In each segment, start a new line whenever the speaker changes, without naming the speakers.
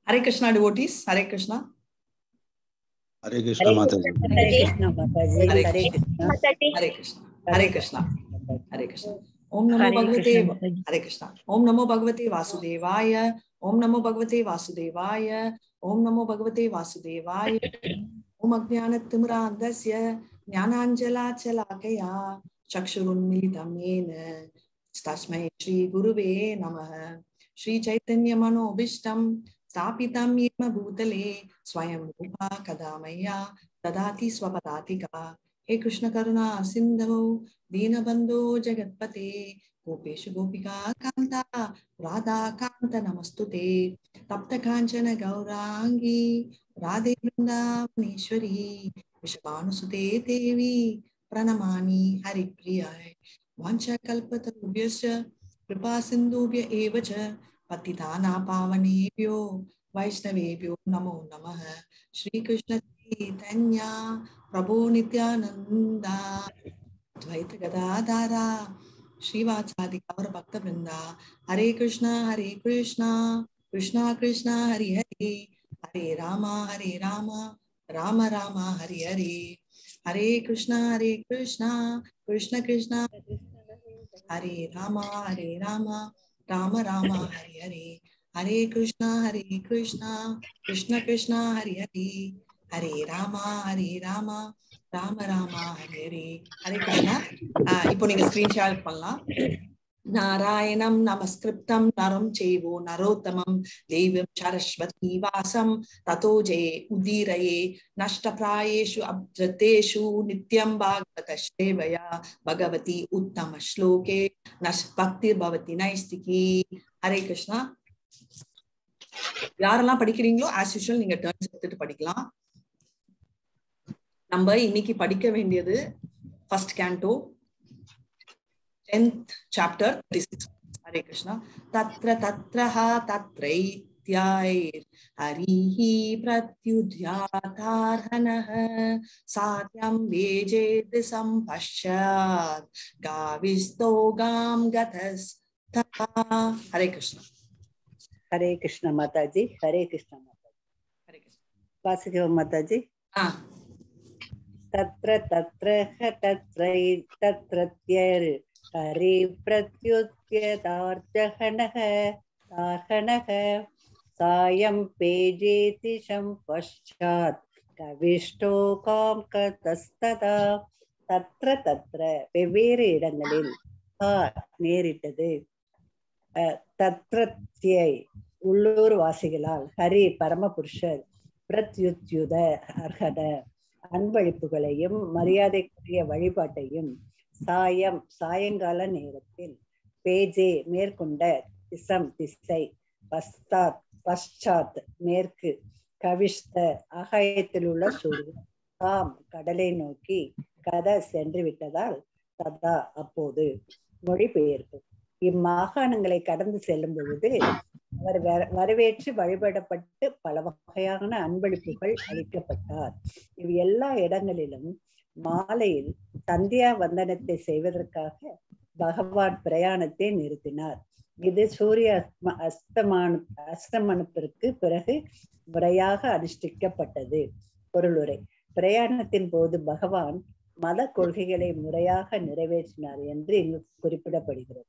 Hare Krishna devotees Hare Krishna
Hare Krishna Mataji
Hare Krishna Mataji
Hare
Hare Krishna
Hare Krishna Hare Krishna Hare Krishna ஓம் நமோ பகவதே ஹரே கிருஷ்ணா ஓம் நமோ பகவதே வாசுதேவாய ஓம் நமோ பகவதே வாசுதேவாய ஓம் நமோ பகவதே வாசுதேவாய ஓம் அஜானத்திமிராந்தஸ்ய ஞானாஞ்சலாச்சலாக்கயா சக்ஷுருன்மிலிதம் येन तस्मै श्रीगुरुवे नमः श्रीचैतन्यमनोभीष्टं स्थापितं येन भूतले स्वयं रूपा कदा मया ददाति स्वपदातिका हे कृष्णकरुणा सिन्धो दीनबन्धो जगत्पते गोपेषु गोपिका कान्ता राधाकान्त नमस्तु ते तप्तकाञ्चन गौराङ्गी राधे वृन्दावनेश्वरी वृषभानुसुते देवी प्रणमामि हरिप्रियाय वाञ्छाकल्पतरुभ्यश्च कृपा सिन्धुभ्य एव च पतिताना पावनेभ्यो वैष्णवेभ्यो नमो नमः श्रीकृष्ण चैतन्या प्रभो नित्यानन्दा द्वैत गदाधारा श्रीवाचादि गौर भक्त वृंदा हरे कृष्णा हरे कृष्णा कृष्णा कृष्णा हरि हरे हरे रामा हरे रामा राम राम हरि हरे हरे कृष्णा हरे कृष्णा कृष्ण कृष्णा हरे रामा हरे रामा राम राम हरि हरे हरे कृष्णा हरे कृष्णा कृष्ण कृष्णा हरि हरे हरे रामा हरे रामा ராம ராமா ஹரே ஹரே ஹரே கிருஷ்ணா ஆஹ் இப்போ நீங்க ஸ்கிரீன்ஷாட் பண்ணலாம் நாராயணம் நமஸ்கிருப்தம் நரம் சேவோ நரோத்தமம் தெய்வம் சரஸ்வதி வாசம் ததோ ஜெயே உதீரயே நஷ்டப்பிராயேஷு அப்ரத்தேஷு நித்யம் பாகவத சேவயா பகவதி உத்தம ஸ்லோகே நஷ் பக்தி பவதி நைஸ்திகி ஹரே கிருஷ்ணா யாரெல்லாம் படிக்கிறீங்களோ ஆஸ் யூஷுவல் நீங்க டர்ன்ஸ் எடுத்துட்டு படிக்கலாம் நம்ம இன்னைக்கு படிக்க வேண்டியது first canto tenth chapter Hare Krishna தத்ர தத்ரஹ தத்ரைத்யாயிர் ஹரிஹி பிரத்யுத்யாதார்ஹனः சாத்யம் வேஜேத் சம்பஷ்யாத் காவிஸ்தோ காம் கதஸ்தா ஹரே கிருஷ்ணா
ஹரே கிருஷ்ணா மாதாஜி ஹரே கிருஷ்ணா மாதாஜி
ஹரே கிருஷ்ணா
வாசுதேவ மாதாஜி
ஆ
तत्र तत्र ह तत्रै तत्रत्यर् हरि प्रत्युत्यतार्जहनः तार्हणः सायं पेजेति पश्चात् கவிஷ்டோ காம் கதஸ்ததா தத்ர தத்ர வெவ்வேறு இடங்களில் ஆ நேரிட்டது அஹ், தத்ரத்யை உள்ளூர் வாசிகளால் ஹரி பரமபுருஷர் பிரத்யுத்யுத அர்ஹத அன்பளிப்புகளையும் மரியாதைக்குரிய வழிபாட்டையும் சாயம் சாயங்கால நேரத்தில் பேஜே மேற்கொண்ட திசம் திசை பஸ்தாத் பశ్చాத் மேற்கு கவிஷ்த ஆகாயத்தில் உள்ள சூரியன் தாம் கடலை நோக்கி கத சென்று விட்டதால் ததா அப்போது மொழிபெயர்ப்பு இம்மாகாணங்களை கடந்து செல்லும் பொழுது அவர் வர- வரவேற்று வழிபடப்பட்டு பல வகையான அன்பளிப்புகள் அளிக்கப்பட்டார் இவ் எல்லா இடங்களிலும் மாலையில் சந்தியா வந்தனத்தை செய்வதற்காக பகவான் பிரயாணத்தை நிறுத்தினார் இது சூரிய அஸ்ம- அஸ்தமான அஸ்தமனத்திற்கு பிறகு முறையாக அனுஷ்டிக்கப்பட்டது பொருளுரை பிரயாணத்தின் போது பகவான் மத கொள்கைகளை முறையாக நிறைவேற்றினார் என்று இங்கு குறிப்பிடப்படுகிறது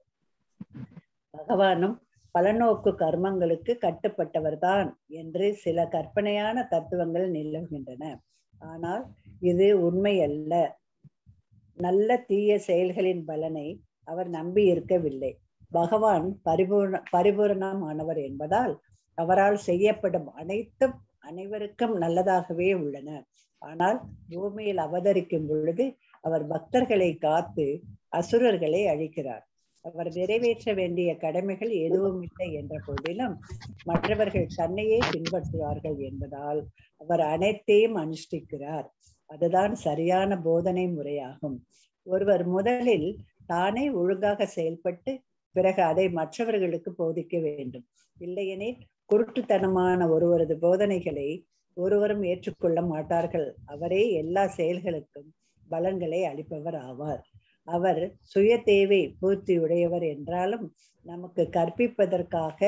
பகவானும் பலநோக்கு கர்மங்களுக்கு கட்டுப்பட்டவர்தான் என்று சில கற்பனையான தத்துவங்கள் நிலவுகின்றன ஆனால் இது உண்மை அல்ல நல்ல தீய செயல்களின் பலனை அவர் நம்பி இருக்கவில்லை பகவான் பரிபூர்ண பரிபூரணமானவர் என்பதால் அவரால் செய்யப்படும் அனைத்தும் அனைவருக்கும் நல்லதாகவே உள்ளன ஆனால் பூமியில் அவதரிக்கும் பொழுது அவர் பக்தர்களை காத்து அசுரர்களை அழிக்கிறார் அவர் நிறைவேற்ற வேண்டிய கடமைகள் எதுவும் இல்லை என்ற போதிலும் மற்றவர்கள் தன்னையே பின்பற்றுவார்கள் என்பதால் அவர் அனைத்தையும் அனுஷ்டிக்கிறார் அதுதான் சரியான போதனை முறையாகும் ஒருவர் முதலில் தானே ஒழுங்காக செயல்பட்டு பிறகு அதை மற்றவர்களுக்கு போதிக்க வேண்டும் இல்லையெனில் குருட்டுத்தனமான ஒருவரது போதனைகளை ஒருவரும் ஏற்றுக்கொள்ள மாட்டார்கள் அவரே எல்லா செயல்களுக்கும் பலன்களை அளிப்பவர் ஆவார் அவர் சுய தேவை பூர்த்தி உடையவர் என்றாலும் நமக்கு கற்பிப்பதற்காக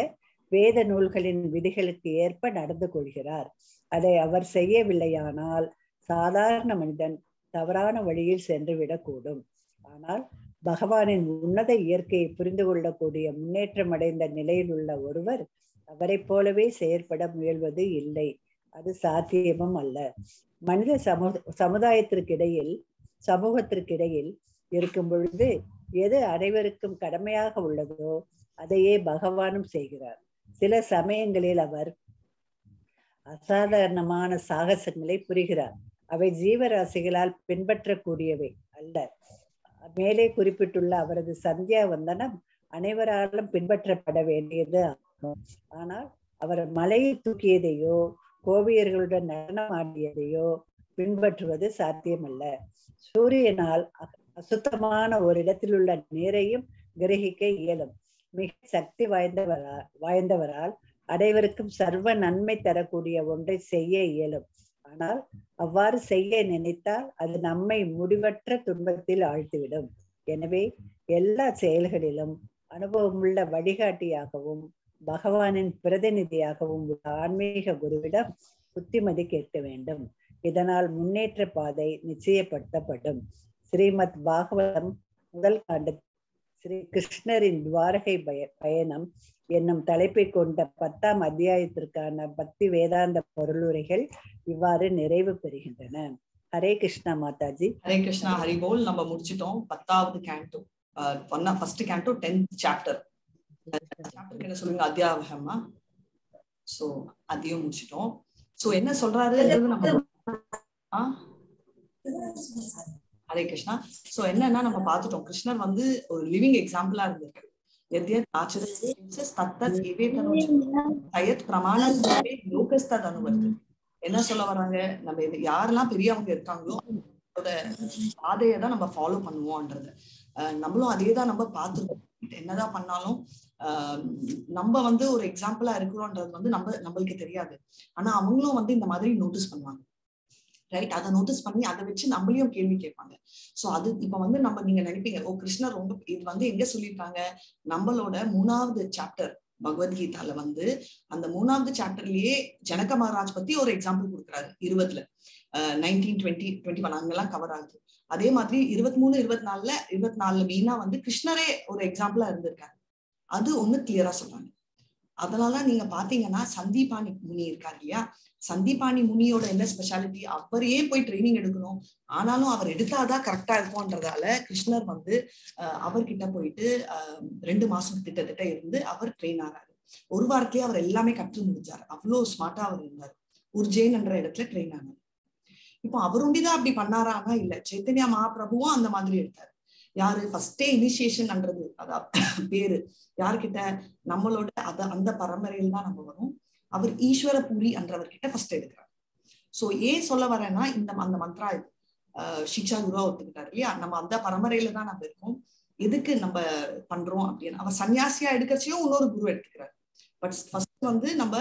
வேத நூல்களின் விதிகளுக்கு ஏற்ப நடந்து கொள்கிறார் அதை அவர் செய்யவில்லையானால் சாதாரண மனிதன் தவறான வழியில் சென்றுவிடக்கூடும் ஆனால் பகவானின் உன்னத இயற்கையை புரிந்து கொள்ளக்கூடிய முன்னேற்றம் அடைந்த நிலையில் உள்ள ஒருவர் அவரைப் போலவே செயற்பட முயல்வது இல்லை அது சாத்தியமும் அல்ல மனித சமு சமுதாயத்திற்கிடையில் சமூகத்திற்கிடையில் இருக்கும் பொழுது எது அனைவருக்கும் கடமையாக உள்ளதோ அதையே பகவானும் செய்கிறார் சில சமயங்களில் அவர் அசாதாரணமான சாகசங்களை புரிகிறார் அவை ஜீவராசிகளால் பின்பற்றக்கூடியவை அல்ல மேலே குறிப்பிட்டுள்ள அவரது சந்தியா வந்தனம் அனைவராலும் பின்பற்றப்பட வேண்டியது ஆகும் ஆனால் அவர் மலையை தூக்கியதையோ கோவியர்களுடன் நடனம் ஆடியதையோ பின்பற்றுவது சாத்தியமல்ல சூரியனால் அசுத்தமான ஒரு இடத்தில் உள்ள நீரையும் கிரகிக்க இயலும் மிக சக்தி வாய்ந்தவரா வாய்ந்தவரால் அனைவருக்கும் சர்வ நன்மை தரக்கூடிய ஒன்றை செய்ய இயலும் ஆனால் அவ்வாறு செய்ய நினைத்தால் அது நம்மை முடிவற்ற துன்பத்தில் ஆழ்த்திவிடும் எனவே எல்லா செயல்களிலும் அனுபவமுள்ள வழிகாட்டியாகவும் பகவானின் பிரதிநிதியாகவும் உள்ள ஆன்மீக குருவிடம் புத்திமதி கேட்க வேண்டும் இதனால் முன்னேற்ற பாதை நிச்சயப்படுத்தப்படும் ஸ்ரீமத் பாகவதம் முதல் காண்ட ஸ்ரீ கிருஷ்ணரின் துவாரகை பய பயணம் என்னும் தலைப்பை கொண்ட பத்தாம் அத்தியாயத்திற்கான பக்தி வேதாந்த பொருளுரைகள் இவ்வாறு நிறைவு பெறுகின்றன ஹரே கிருஷ்ணா மாதாஜி
ஹரே கிருஷ்ணா ஹரிபோல் நம்ம முடிச்சிட்டோம் பத்தாவது கேண்டோ ஒன்னா ஃபர்ஸ்ட் கேண்டோ டென்த் சாப்டர் சாப்டருக்கு என்ன சொல்லுங்க அத்தியாவகமா சோ அதையும் முடிச்சிட்டோம் சோ என்ன சொல்றாரு நம்ம ஹரே கிருஷ்ணா சோ என்னன்னா நம்ம பார்த்துட்டோம் கிருஷ்ணர் வந்து ஒரு லிவிங் எக்ஸாம்பிளா இருந்திருக்கு यद्यत् आचरते तत्तत् தயத் பிரமாணம் லோகஸ்தத் அனுவர்த்து என்ன சொல்ல வராங்க நம்ம இது யாரெல்லாம் பெரியவங்க இருக்காங்களோ அதோட பாதையை தான் நம்ம ஃபாலோ பண்ணுவோம்ன்றது நம்மளும் அதே தான் நம்ம பார்த்துருக்கோம் என்னதான் பண்ணாலும் ஆஹ் நம்ம வந்து ஒரு எக்ஸாம்பிளா இருக்கிறோன்றது வந்து நம்ம நம்மளுக்கு தெரியாது ஆனா அவங்களும் வந்து இந்த மாதிரி நோட்டீஸ் பண்ணுவாங்க ரைட் அதை நோட்டீஸ் பண்ணி அதை வச்சு நம்மளையும் கேள்வி கேட்பாங்க சோ அது இப்ப வந்து நம்ம நீங்க நினைப்பீங்க ஓ கிருஷ்ணர் ரொம்ப இது வந்து எங்க சொல்லியிருக்காங்க நம்மளோட மூணாவது சாப்டர் பகவத்கீதால வந்து அந்த மூணாவது சாப்டர்லயே ஜனக மகாராஜ் பத்தி ஒரு எக்ஸாம்பிள் கொடுக்குறாரு இருபதுல நைன்டீன் டுவெண்ட்டி டுவெண்ட்டி ஒன் அங்கெல்லாம் கவர் ஆகுது அதே மாதிரி இருபத்தி மூணு இருபத்தி நாலுல இருபத்தி நாலுல மெயினா வந்து கிருஷ்ணரே ஒரு எக்ஸாம்பிளா இருந்திருக்காரு அது ஒண்ணு கிளியரா சொல்றாங்க அதனால நீங்க பாத்தீங்கன்னா சந்தீபாணி முனி இருக்காரு இல்லையா சந்தீபாணி முனியோட என்ன ஸ்பெஷாலிட்டி அவர் ஏன் போய் ட்ரைனிங் எடுக்கணும் ஆனாலும் அவர் எடுத்தாதான் கரெக்டா இருக்கும்ன்றதால கிருஷ்ணர் வந்து அவர்கிட்ட போயிட்டு ரெண்டு மாசம் திட்டத்திட்ட இருந்து அவர் ட்ரெயின் ஆறாரு ஒரு வாரத்திலேயே அவர் எல்லாமே கற்று முடிஞ்சார் அவ்வளவு ஸ்மார்ட்டா அவர் இருந்தார் உர்ஜெயின் என்ற இடத்துல ட்ரெயின் ஆனார் இப்போ அவர் ஒண்டிதான் அப்படி பண்ணாரானா இல்ல சைத்தன்யா மகாபிரபுவும் அந்த மாதிரி எடுத்தாரு யாரு ஃபர்ஸ்டே இனிஷியேஷன்ன்றது அதான் பேரு யாருக்கிட்ட நம்மளோட அத அந்த பரம்பரையில் தான் நம்ம வரும் அவர் ஈஸ்வர பூரி என்றவர்கிட்ட ஃபர்ஸ்ட் எடுக்கிறார் சோ ஏன் சொல்ல வரேன்னா இந்த அந்த மந்த்ரா இது சிக்ஷா குருவா ஒத்துக்கிட்டாரு இல்லையா நம்ம அந்த பரம்பரையில தான் நம்ம இருக்கோம் எதுக்கு நம்ம பண்றோம் அப்படின்னு அவர் சன்னியாசியா எடுக்கிறச்சையும் இன்னொரு குரு எடுத்துக்கிறார் பட் ஃபர்ஸ்ட் வந்து நம்ம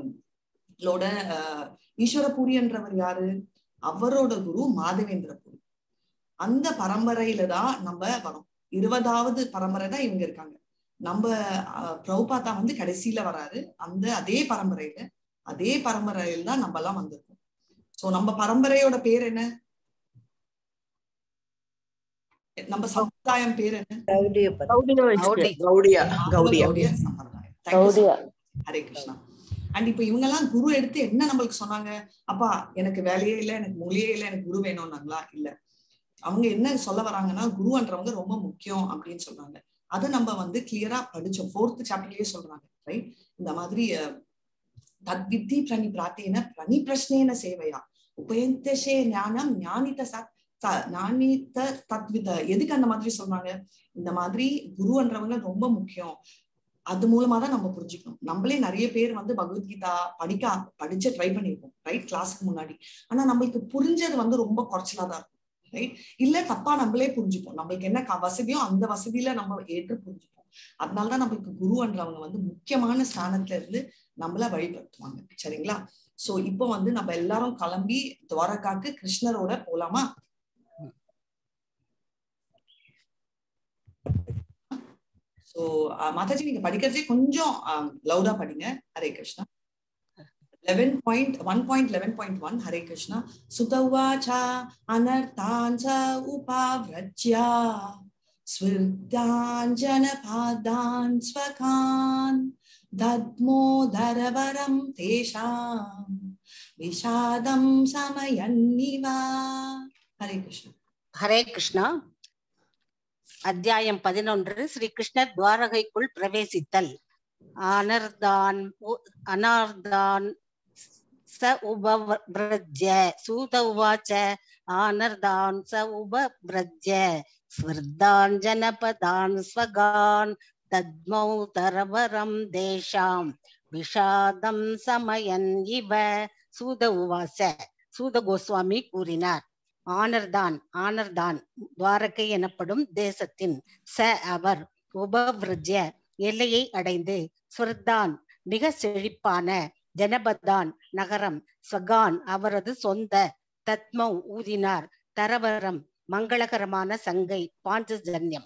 லோட ஈஸ்வர பூரி என்றவர் யாரு அவரோட குரு மாதவேந்திர பூரி அந்த பரம்பரையில தான் நம்ம வரோம் இருபதாவது பரம்பரை தான் இவங்க இருக்காங்க நம்ம பிரபுபாத்தா வந்து கடைசியில வராரு அந்த அதே பரம்பரையில அதே பரம்பரையில தான் நம்ம எல்லாம் வந்திருக்கோம் சோ நம்ம பரம்பரையோட பேர் என்ன நம்ம சமுதாயம் பேர் என்ன ஹரே கிருஷ்ணா அண்ட் இப்ப இவங்க எல்லாம் குரு எடுத்து என்ன நம்மளுக்கு சொன்னாங்க அப்பா எனக்கு வேலையே இல்லை எனக்கு மொழியே இல்லை எனக்கு குரு வேணும்னாங்களா இல்ல அவங்க என்ன சொல்ல வராங்கன்னா குருன்றவங்க ரொம்ப முக்கியம் அப்படின்னு சொல்றாங்க அதை நம்ம வந்து கிளியரா படிச்சோம் ஃபோர்த் சாப்டர்லயே சொல்றாங்க ரைட் இந்த மாதிரி தத்வித்தி பிரணி பிரார்த்தேன பிரணி பிரஷ்னேன சேவையா உபயந்தே ஞானம் ஞானித சத் ஞானித்த தத்வித எதுக்கு அந்த மாதிரி சொல்றாங்க இந்த மாதிரி குருன்றவங்க ரொம்ப முக்கியம் அது மூலமா தான் நம்ம புரிஞ்சுக்கணும் நம்மளே நிறைய பேர் வந்து பகவத்கீதா படிக்க படிச்சு ட்ரை பண்ணிருக்கோம் ரைட் கிளாஸ்க்கு முன்னாடி ஆனா நம்மளுக்கு புரிஞ்சது வந்து ரொம்ப குறைச்சலா தான் இருக்கும் ரைட் இல்ல தப்பா நம்மளே புரிஞ்சுப்போம் நம்மளுக்கு என்ன வசதியோ அந்த வசதியில நம்ம ஏற்று புரிஞ்சுப்போம் அதனாலதான் நம்மளுக்கு குருன்றவங்க வந்து முக்கியமான ஸ்தானத்துல இருந்து நம்மள வழிபடுத்துவாங்க சரிங்களா சோ இப்போ வந்து நம்ம எல்லாரும் கிளம்பி துவாரகாக்கு கிருஷ்ணரோட போலாமா சோ மாதாஜி நீங்க படிக்கிறதே கொஞ்சம் லவுடா படிங்க Hare Krishna eleven point one point eleven point one Hare Krishna சுதவாச்சா அனர்த்தான் ச உபாவிரஜ்யா स्विर्दाञ्जनपादान् स्वकान् दद्मोदरवरं तेषां विषादं समयन्निव हरे कृष्ण
ஹரே கிருஷ்ணா அத்தியாயம் பதினொன்று ஸ்ரீ கிருஷ்ணர் துவாரகைக்குள் பிரவேசித்தல் அனர்தான் உ- அனார்தான் ச உபவ்ரஜ்ய சூத உவாச்ச ஆனர்தான் ச உபவ்ரஜ்ய ஸ்வர்தான் ஜனபதான் ஸ்வகான் தத்மௌ தரவரம் தேஷாம் விஷாதம் சமயன் இவ சூத உவாச சூத கோஸ்வாமி கூறினார் ஆனர்தான் ஆனர்தான் துவாரகை எனப்படும் தேசத்தின் ச அவர் உபவ்ரஜ்ய எல்லையை அடைந்து ஸ்வர்தான் மிக செழிப்பான ஜனபதான் நகரம் ஸ்வகான் அவரது சொந்த தத்மௌ ஊதினார் தரவரம் மங்களகரமான சங்கை பாஞ்சஜன்யம்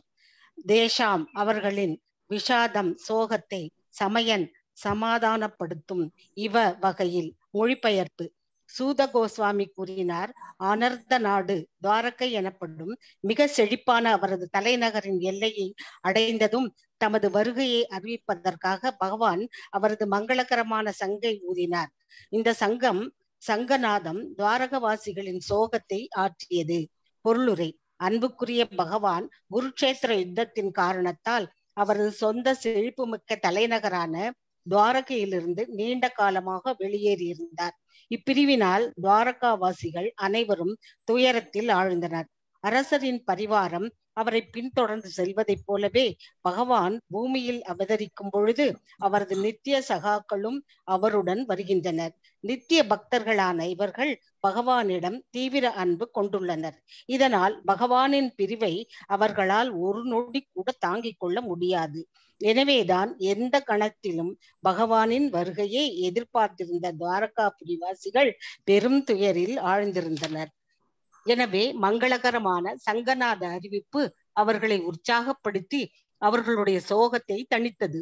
தேஷாம் அவர்களின் விஷாதம் சோகத்தை சமயன் சமாதானப்படுத்தும் இவ வகையில் மொழிபெயர்ப்பு சூத கோஸ்வாமி கூறினார் அனர்த்த நாடு துவாரகை எனப்படும் மிக செழிப்பான அவரது தலைநகரின் எல்லையை அடைந்ததும் தமது வருகையை அறிவிப்பதற்காக பகவான் அவரது மங்களகரமான சங்கை ஊதினார் இந்த சங்கம் சங்கநாதம் துவாரகவாசிகளின் சோகத்தை ஆற்றியது பொருளுரை அன்புக்குரிய பகவான் குருட்சேத்திர யுத்தத்தின் காரணத்தால் அவரது சொந்த செழிப்புமிக்க தலைநகரான துவாரகையிலிருந்து நீண்ட காலமாக வெளியேறியிருந்தார் இப்பிரிவினால் துவாரகாவாசிகள் அனைவரும் துயரத்தில் ஆழ்ந்தனர் அரசரின் பரிவாரம் அவரை பின்தொடர்ந்து செல்வதைப் போலவே பகவான் பூமியில் அவதரிக்கும் பொழுது அவரது நித்திய சகாக்களும் அவருடன் வருகின்றனர் நித்திய பக்தர்களான இவர்கள் பகவானிடம் தீவிர அன்பு கொண்டுள்ளனர் இதனால் பகவானின் பிரிவை அவர்களால் ஒரு நொடி கூட தாங்கிக் கொள்ள முடியாது எனவேதான் எந்த கணத்திலும் பகவானின் வருகையை எதிர்பார்த்திருந்த துவாரகாபுரிவாசிகள் பெரும் துயரில் ஆழ்ந்திருந்தனர் எனவே மங்களகரமான சங்கநாத அறிவிப்பு அவர்களை உற்சாகப்படுத்தி அவர்களுடைய சோகத்தை தணித்தது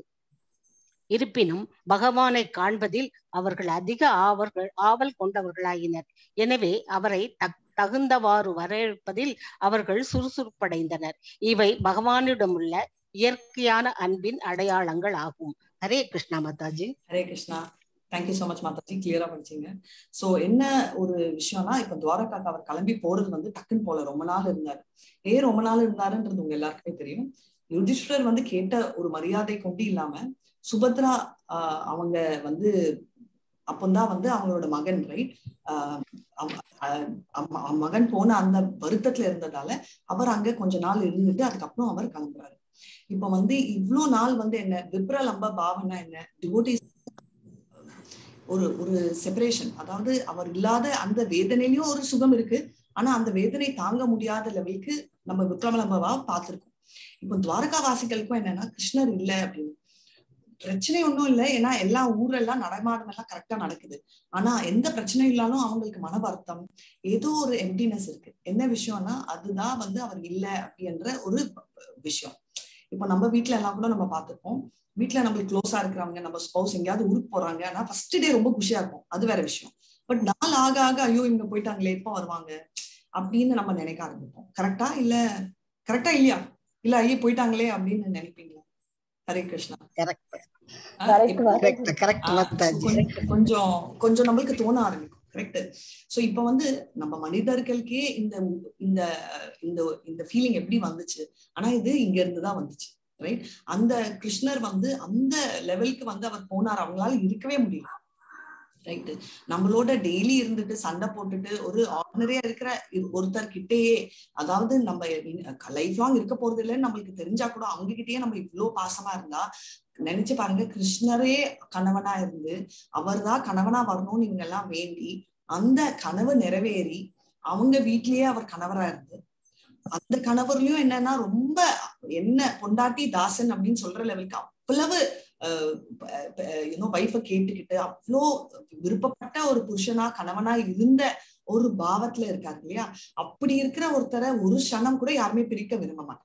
இருப்பினும் பகவானை காண்பதில் அவர்கள் அதிக ஆவர்கள் ஆவல் கொண்டவர்களாயினர் எனவே அவரை தக் தகுந்தவாறு வரவேற்பதில் அவர்கள் சுறுசுறுப்படைந்தனர் இவை பகவானிடமுள்ள இயற்கையான அன்பின் அடையாளங்கள் ஆகும் Hare Krishna Mataji
Hare Krishna thank you so much Mataji கிளியரா படிச்சீங்க சோ என்ன ஒரு விஷயம்னா இப்ப துவாரகாக்கு அவர் கிளம்பி போறது வந்து டக்குன்னு போல ரொம்ப நாள் இருந்தாரு ஏன் ரொம்ப நாள் இருந்தாருன்றது உங்க எல்லாருக்குமே தெரியும் யுதிஷ்டர் வந்து கேட்ட ஒரு மரியாதை கொண்டு இல்லாம சுபத்ரா ஆஹ் அவங்க வந்து அப்பந்தான் வந்து அவங்களோட மகன் ரைட் மகன் போன அந்த வருத்தத்துல இருந்ததால அவர் அங்க கொஞ்ச நாள் இருந்துட்டு அதுக்கப்புறம் அவர் கிளம்புறாரு இப்ப வந்து இவ்ளோ நாள் வந்து என்ன விப்ரலம்ப பாவனா என்ன டிவோட்டிஸ் ஒரு ஒரு செப்பரேஷன் அதாவது அவர் இல்லாத அந்த வேதனையிலயும் ஒரு சுகம் இருக்கு ஆனா அந்த வேதனை தாங்க முடியாத லெவலுக்கு நம்ம விக்ரமலம்பவா பார்த்திருக்கோம் இப்போ துவாரகா வாசிகளுக்கும் என்னன்னா கிருஷ்ணர் இல்ல அப்படின்னு பிரச்சனை ஒன்றும் இல்லை ஏன்னா எல்லா ஊரெல்லாம் நடமாட்டம் எல்லாம் கரெக்டா நடக்குது ஆனா எந்த பிரச்சனையும் இல்லாலும் அவங்களுக்கு மன வருத்தம் ஏதோ ஒரு எம்டினஸ் இருக்கு என்ன விஷயம்னா அதுதான் வந்து அவர் இல்ல அப்படின்ற ஒரு விஷயம் இப்போ நம்ம வீட்டுல எல்லாம் கூட நம்ம பார்த்திருப்போம் வீட்டுல நம்மளுக்கு க்ளோஸா இருக்கிறவங்க நம்ம ஸ்பௌஸ் எங்கேயாவது ஊருக்கு போறாங்க ஆனா ஃபர்ஸ்ட் டே ரொம்ப குஷியா இருக்கும் அது வேற விஷயம் பட் நாள் ஆக ஆக ஐயோ இவங்க போயிட்டாங்களே எப்போ வருவாங்க அப்படின்னு நம்ம நினைக்க ஆரம்பிப்போம் கரெக்டா இல்ல கரெக்டா இல்லையா இல்ல ஐயோ போயிட்டாங்களே அப்படின்னு நினைப்பீங்களா ஹரே கிருஷ்ணா
கரெக்ட் கரெக்ட் மாதாஜி
கொஞ்சம் கொஞ்சம் நம்மளுக்கு தோண ஆரம்பிக்கும் கரெக்ட் சோ இப்ப வந்து நம்ம மனிதர்களுக்கே இந்த இந்த இந்த இந்த ஃபீலிங் எப்படி வந்துச்சு ஆனா இது இங்க இருந்துதான் வந்துச்சு ரைட் அந்த கிருஷ்ணர் வந்து அந்த லெவலுக்கு வந்து அவர் போனார் அவங்களால இருக்கவே முடியல ரைட் நம்மளோட டெய்லி இருந்துட்டு சண்டை போட்டுட்டு ஒரு ஆர்டினரியா இருக்கிற ஒருத்தர் கிட்டேயே அதாவது நம்ம லைஃப் லாங் இருக்க போறது இல்லைன்னு நம்மளுக்கு தெரிஞ்சா கூட அவங்க கிட்டயே நம்ம இவ்வளவு பாசமா இருந்தா நினைச்சு பாருங்க கிருஷ்ணரே கணவனா இருந்து அவர் தான் கணவனா வரணும்னு இவங்க எல்லாம் வேண்டி அந்த கனவு நிறைவேறி அவங்க வீட்லயே அவர் கணவரா இருந்து அந்த கணவர்லயும் என்னன்னா ரொம்ப என்ன பொண்டாட்டி தாசன் அப்படின்னு சொல்ற லெவலுக்கு அவ்வளவு இன்னும் வைஃப கேட்டுக்கிட்டு அவ்வளோ விருப்பப்பட்ட ஒரு புருஷனா கணவனா இருந்த ஒரு பாவத்துல இருக்காரு இல்லையா அப்படி இருக்கிற ஒருத்தரை ஒரு க்ஷணம் கூட யாருமே பிரிக்க விரும்ப மாட்டாங்க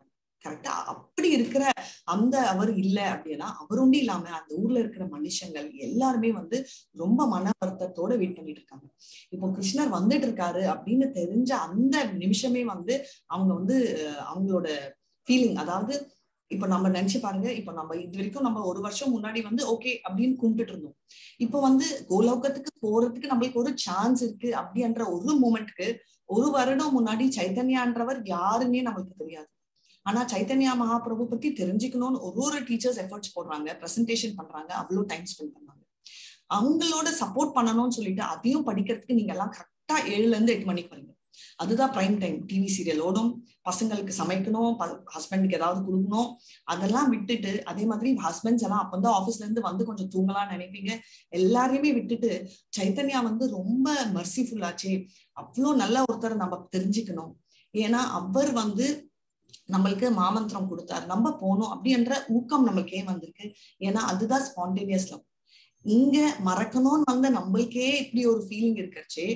கரெக்டா அப்படி இருக்கிற அந்த அவர் இல்ல அப்படின்னா அவர் ஒண்டி இல்லாம அந்த ஊர்ல இருக்கிற மனுஷங்கள் எல்லாருமே வந்து ரொம்ப மன வருத்தத்தோட வெயிட் பண்ணிட்டு இருக்காங்க இப்போ கிருஷ்ணர் வந்துட்டு இருக்காரு அப்படின்னு தெரிஞ்ச அந்த நிமிஷமே வந்து அவங்க வந்து அஹ், அவங்களோட ஃபீலிங் அதாவது இப்ப நம்ம நினைச்சு பாருங்க இப்ப நம்ம இது வரைக்கும் நம்ம ஒரு வருஷம் முன்னாடி வந்து ஓகே அப்படின்னு கும்பிட்டுட்டு இருந்தோம் இப்போ வந்து கோலோகத்துக்கு போறதுக்கு நம்மளுக்கு ஒரு சான்ஸ் இருக்கு அப்படின்ற ஒரு மூமெண்ட்க்கு ஒரு வருடம் முன்னாடி சைத்தன்யான்றவர் யாருன்னே நம்மளுக்கு தெரியாது ஆனா சைத்தன்யா மகாபிரபு பத்தி தெரிஞ்சுக்கணும்னு ஒரு ஒரு டீச்சர்ஸ் எஃபர்ட்ஸ் போடுறாங்க பிரசன்டேஷன் பண்றாங்க அவ்வளவு டைம் ஸ்பெண்ட் பண்றாங்க அவங்களோட சப்போர்ட் பண்ணணும்னு சொல்லிட்டு அதையும் படிக்கிறதுக்கு நீங்க எல்லாம் கரெக்டா ஏழுல இருந்து எட்டு மணிக்கு வரீங்க அதுதான் பிரைம் டைம் டிவி சீரியல் ஓடும் பசங்களுக்கு சமைக்கணும் ஹஸ்பண்டுக்கு ஏதாவது கொடுக்கணும் அதெல்லாம் விட்டுட்டு அதே மாதிரி ஹஸ்பண்ட்ஸ் எல்லாம் அப்பதான் ஆபீஸ்ல இருந்து வந்து கொஞ்சம் தூங்கலாம்னு நினைப்பீங்க எல்லாரையுமே விட்டுட்டு சைத்தன்யா வந்து ரொம்ப மர்சிஃபுல்லாச்சே அவ்வளோ நல்ல ஒருத்தர் நம்ம தெரிஞ்சுக்கணும் ஏன்னா அவர் வந்து நம்மளுக்கு மாமந்திரம் கொடுத்தாரு நம்ம போகணும் அப்படின்ற ஊக்கம் நம்மளுக்கு ஏன் வந்திருக்கு ஏன்னா அதுதான் ஸ்பான்டேனியஸ் லவ் இங்க மறக்கணும்னு வந்த நம்மளுக்கே இப்படி ஒரு ஃபீலிங் இருக்கச்சே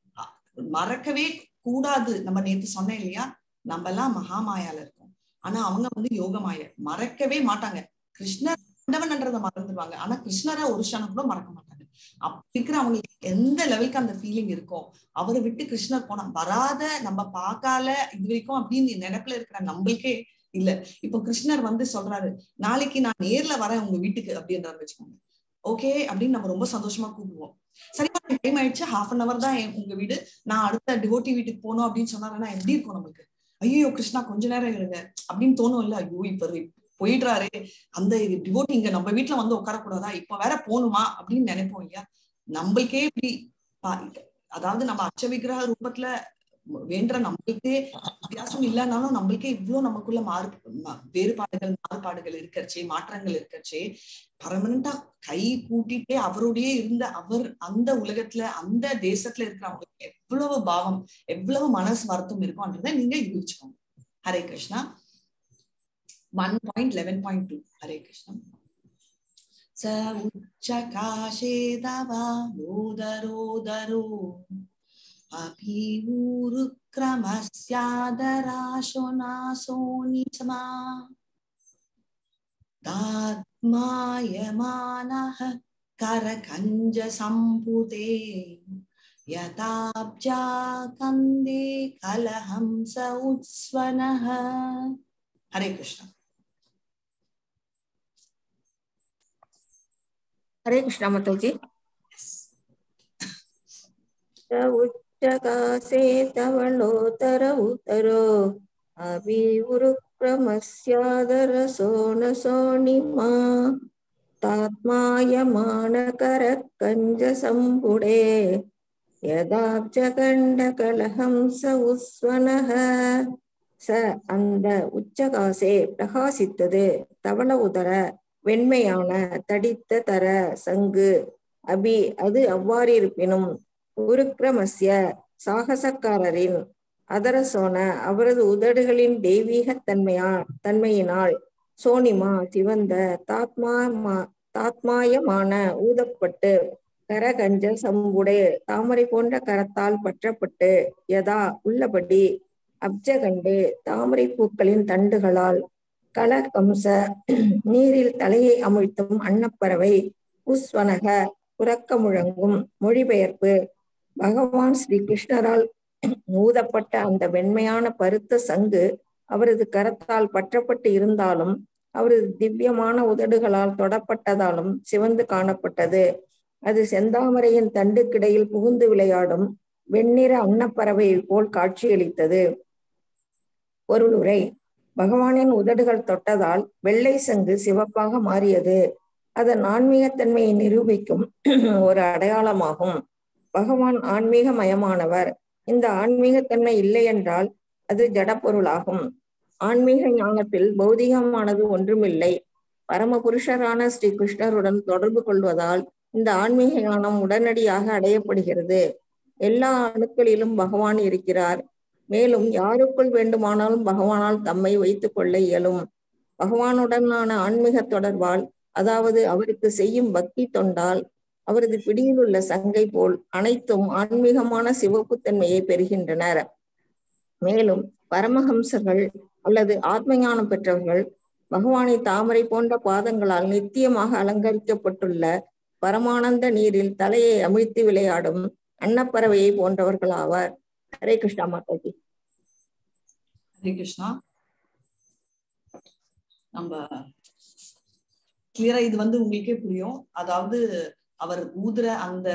மறக்கவே கூடாது நம்ம நேத்து சொன்னேன் இல்லையா நம்ம எல்லாம் மகாமாயால இருக்கோம் ஆனா அவங்க வந்து யோகமாய மறக்கவே மாட்டாங்க கிருஷ்ணர் ஆண்டவன்ன்றதை மறந்துடுவாங்க ஆனா கிருஷ்ணரை ஒரு க்ஷணம் கூட மறக்க மாட்டாங்க அப்படி இருக்கிற அவங்களுக்கு எந்த லெவலுக்கு அந்த ஃபீலிங் இருக்கும் அவரை விட்டு கிருஷ்ணர் போனா வராத நம்ம பார்க்கால இது வரைக்கும் அப்படின்னு நினைப்புல இருக்கிற நம்மளுக்கே இல்ல இப்போ கிருஷ்ணர் வந்து சொல்றாரு நாளைக்கு நான் நேர்ல வரேன் உங்க வீட்டுக்கு அப்படின்றாரு வச்சுக்கோங்க ஓகே அப்படின்னு நம்ம ரொம்ப சந்தோஷமா கூப்பிடுவோம் சரி டைம் ஆயிடுச்சு ஹாஃப் அன் அவர் தான் என் உங்க வீடு நான் அடுத்த டிவோட்டி வீட்டுக்கு போகணும் அப்படின்னு சொன்னாங்கன்னா எப்படி இருக்கும் நம்மளுக்கு ஐயோ கிருஷ்ணா கொஞ்ச நேரம் இருங்க அப்படின்னு தோணும் இல்ல ஐயோ இப்ப போயிடுறாரு அந்த டிவோட்டி இங்க நம்ம வீட்டுல வந்து உட்காரக்கூடாதா இப்ப வேற போகணுமா அப்படின்னு நினைப்போம் இல்லையா நம்மளுக்கே இப்படி அதாவது நம்ம அச்ச விக்கிரக ரூபத்துல வேண்ட நம்மளுக்கே வித்தியாசம் இல்லைனாலும் நம்மளுக்கே இவ்வளவு நமக்குள்ள மாறு வேறுபாடுகள் மாறுபாடுகள் இருக்கச்சே மாற்றங்கள் இருக்கச்சே பர்மனண்டா கை கூட்டிட்டே அவருடைய இருந்த அவர் அந்த உலகத்துல அந்த தேசத்துல இருக்கிறவங்களுக்கு எவ்வளவு பாவம் எவ்வளவு மனசு வருத்தம் இருக்கும்ன்றத நீங்க யூகிச்சுக்கோங்க Hare Krishna one point eleven point two Hare Krishna स उच्चकाशे तव मोदरोदरो अभिऊरुक्रमस्यादराशोनाशोनिचमा दात्मायमानः करकञ्जसम्पुते यथाब्जा कन्दे कलहंस उत्स्वनः हरे कृष्ण
हरे कृष्णा माताजी उच्चकासे तवलोतर उतरो अभिवृक्रमस्यादरसो न सोणिमा तात्मायमानकरकञ्जसम्पुडे यदाब्जगण्डकलहंस उस्वनः ச அந்த உச்சகாசே பிரகாசித்தது தவள உதர வெண்மையான தடித்த தர சங்கு அபி அது அவ்வாறிருப்பினும் உருக்கிரமஸ்ய சாகசக்காரரின் அதரசோன அவரது உதடுகளின் தெய்வீக தன்மையா தன்மையினால் சோனிமா சிவந்த தாத்மா தாத்மாயமான ஊதப்பட்டு கரகஞ்ச சம்புடே தாமரை போன்ற கரத்தால் பற்றப்பட்டு யதா உள்ளபடி அப்ஜகண்டு தாமரை பூக்களின் தண்டுகளால் கலகம்ச நீரில் தலையை அமிழ்த்தும் அன்னப்பறவை உஸ்வனக உறக்க முழங்கும் மொழிபெயர்ப்பு பகவான் ஸ்ரீ கிருஷ்ணரால் ஊதப்பட்ட அந்த வெண்மையான பருத்த சங்கு அவரது கரத்தால் பற்றப்பட்டு இருந்தாலும் அவரது திவ்யமான உதடுகளால் தொடப்பட்டதாலும் சிவந்து காணப்பட்டது அது செந்தாமரையின் தண்டுக்கிடையில் புகுந்து விளையாடும் வெண்ணிற அன்னப்பறவை போல் காட்சியளித்தது பொருளுரை பகவானின் உதடுகள் தொட்டதால் வெள்ளை சங்கு சிவப்பாக மாறியது அதன் ஆன்மீகத்தன்மையை நிரூபிக்கும் ஒரு அடையாளமாகும் பகவான் ஆன்மீக மயமானவர் இந்த ஆன்மீகத்தன்மை இல்லை என்றால் அது ஜடப்பொருளாகும் ஆன்மீக ஞானத்தில் பௌதிகமானது ஒன்றுமில்லை பரமபுருஷரான ஸ்ரீ கிருஷ்ணருடன் தொடர்பு கொள்வதால் இந்த ஆன்மீக ஞானம் உடனடியாக அடையப்படுகிறது எல்லா அணுக்களிலும் பகவான் இருக்கிறார் மேலும் யாருக்குள் வேண்டுமானாலும் பகவானால் தம்மை வைத்துக் கொள்ள இயலும் பகவானுடனான ஆன்மீக தொடர்பால் அதாவது அவருக்கு செய்யும் பக்தி தொண்டால் அவரது பிடியில் உள்ள சங்கை போல் அனைத்தும் ஆன்மீகமான சிவப்புத்தன்மையை பெறுகின்றனர் மேலும் பரமஹம்சர்கள் அல்லது ஆத்ம ஞானம் பெற்றவர்கள் பகவானை தாமரை போன்ற பாதங்களால் நித்தியமாக அலங்கரிக்கப்பட்டுள்ள பரமானந்த நீரில் தலையை அமிழ்த்தி விளையாடும் அன்னப்பறவையை போன்றவர்கள் ஆவார் ஹரே கிருஷ்ணா மாதாஜி
ஹரே கிருஷ்ணா நம்ம கிளியரா இது வந்து உங்களுக்கே புரியும் அதாவது அவர் ஊதுற அந்த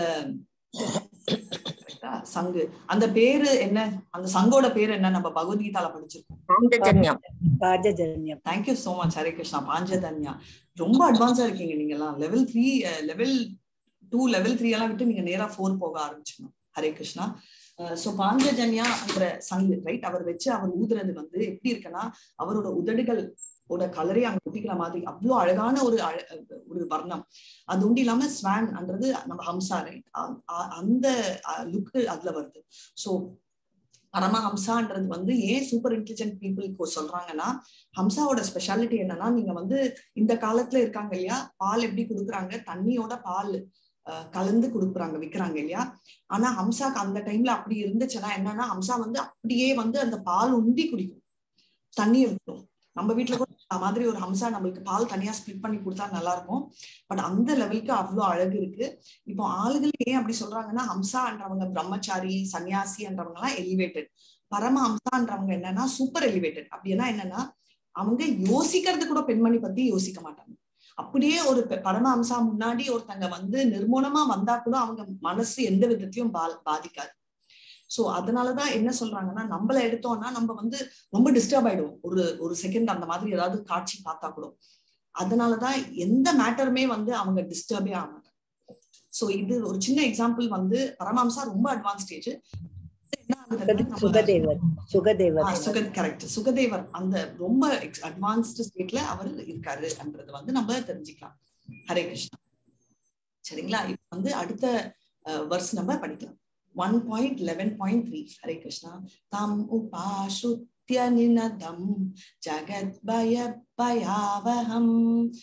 correct ஆ? சங்கு அந்த பேரு என்ன அந்த சங்கோட பேரு என்ன நம்ம பகவத்கீதால படிச்சிருக்கோம்
பாஞ்சஜன்யம்
பாஜஜன்யம்
thank you so much Hare Krishna Panchajanya ரொம்ப அட்வான்ஸா இருக்கீங்க நீங்க எல்லாம் level three level two level three எல்லாம் விட்டு நீங்க நேரா ஃபோர் போக ஆரம்பிச்சிடணும் ஹரே கிருஷ்ணா சோ பாஞ்சஜன்யா என்ற சங்கு ரைட் அவர் வச்சு அவர் ஊதுறது வந்து எப்படி இருக்குன்னா அவரோட உதடுகள் ஓட கலரே அங்க ஒட்டிக்கிற மாதிரி அவ்வளவு அழகான ஒரு அழ- ஒரு வர்ணம் அது உண்டு இல்லாம ஸ்வான்ன்றது நம்ம ஹம்சா ரைட் அந்த லுக் அதுல வருது சோ பரமஹம்சான்றது வந்து ஏன் சூப்பர் இன்டெலிஜென்ட் பீப்புளுக்கு சொல்றாங்கன்னா ஹம்சாவோட ஸ்பெஷாலிட்டி என்னன்னா நீங்க வந்து இந்த காலத்துல இருக்காங்க இல்லையா பால் எப்படி கொடுக்குறாங்க தண்ணியோட பால் அஹ், கலந்து கொடுக்குறாங்க விக்கிறாங்க இல்லையா ஆனா ஹம்சாக்கு அந்த டைம்ல அப்படி இருந்துச்சுன்னா என்னன்னா ஹம்சா வந்து அப்படியே வந்து அந்த பால் உண்டி குடிக்கும் தண்ணியை விட்டும் நம்ம வீட்ல கூட அந்த மாதிரி ஒரு ஹம்சா நம்மளுக்கு பால் தனியா ஸ்பிளிட் பண்ணி கொடுத்தா நல்லா இருக்கும் பட் அந்த லெவலுக்கு அவ்வளவு அழகு இருக்கு இப்போ ஆளுகள் ஏன் அப்படி சொல்றாங்கன்னா ஹம்சான்றவங்க பிரம்மச்சாரி சன்னியாசின்றவங்க எல்லாம் எலிவேட்டட் பரம ஹம்சான்றவங்க என்னன்னா சூப்பர் எலிவேட்டட் அப்படின்னா என்னன்னா அவங்க யோசிக்கிறது கூட பெண்மணி பத்தி யோசிக்க மாட்டாங்க அப்படியே ஒரு பெ- பரம ஹம்சா முன்னாடி ஒருத்தங்க வந்து நிர்மூலமா வந்தா கூட அவங்க மனசு எந்த விதத்திலயும் பா பாதிக்காது சோ அதனாலதான் என்ன சொல்றாங்கன்னா நம்மள எடுத்தோம்னா நம்ம வந்து ரொம்ப டிஸ்டர்ப் ஆயிடுவோம் ஒரு ஒரு செகண்ட் அந்த மாதிரி ஏதாவது காட்சி பார்த்தா கூட அதனாலதான் எந்த மேட்டருமே வந்து அவங்க டிஸ்டர்பே ஆக மாட்டாங்க சோ இது ஒரு சின்ன எக்ஸாம்பிள் வந்து பரமஹம்சா ரொம்ப அட்வான்ஸ் ஸ்டேஜ் என்ன ஆகுதுன்னா நம்ம-
சுகதேவர் சுகதேவர்
ஆ, சுக கரெக்ட் சுகதேவர் அந்த ரொம்ப அட்வான்ஸ்டு ஸ்டேட்ல அவர் இருக்காருன்றது வந்து நம்ம தெரிஞ்சுக்கலாம் ஹரே கிருஷ்ணா சரிங்களா இப்ப வந்து அடுத்த வர்ஸ் நம்ம படிக்கலாம் one point eleven point three Hare Krishna தம் உபாசுத்ய நினதம் ஜகத் பய பயாவஹம்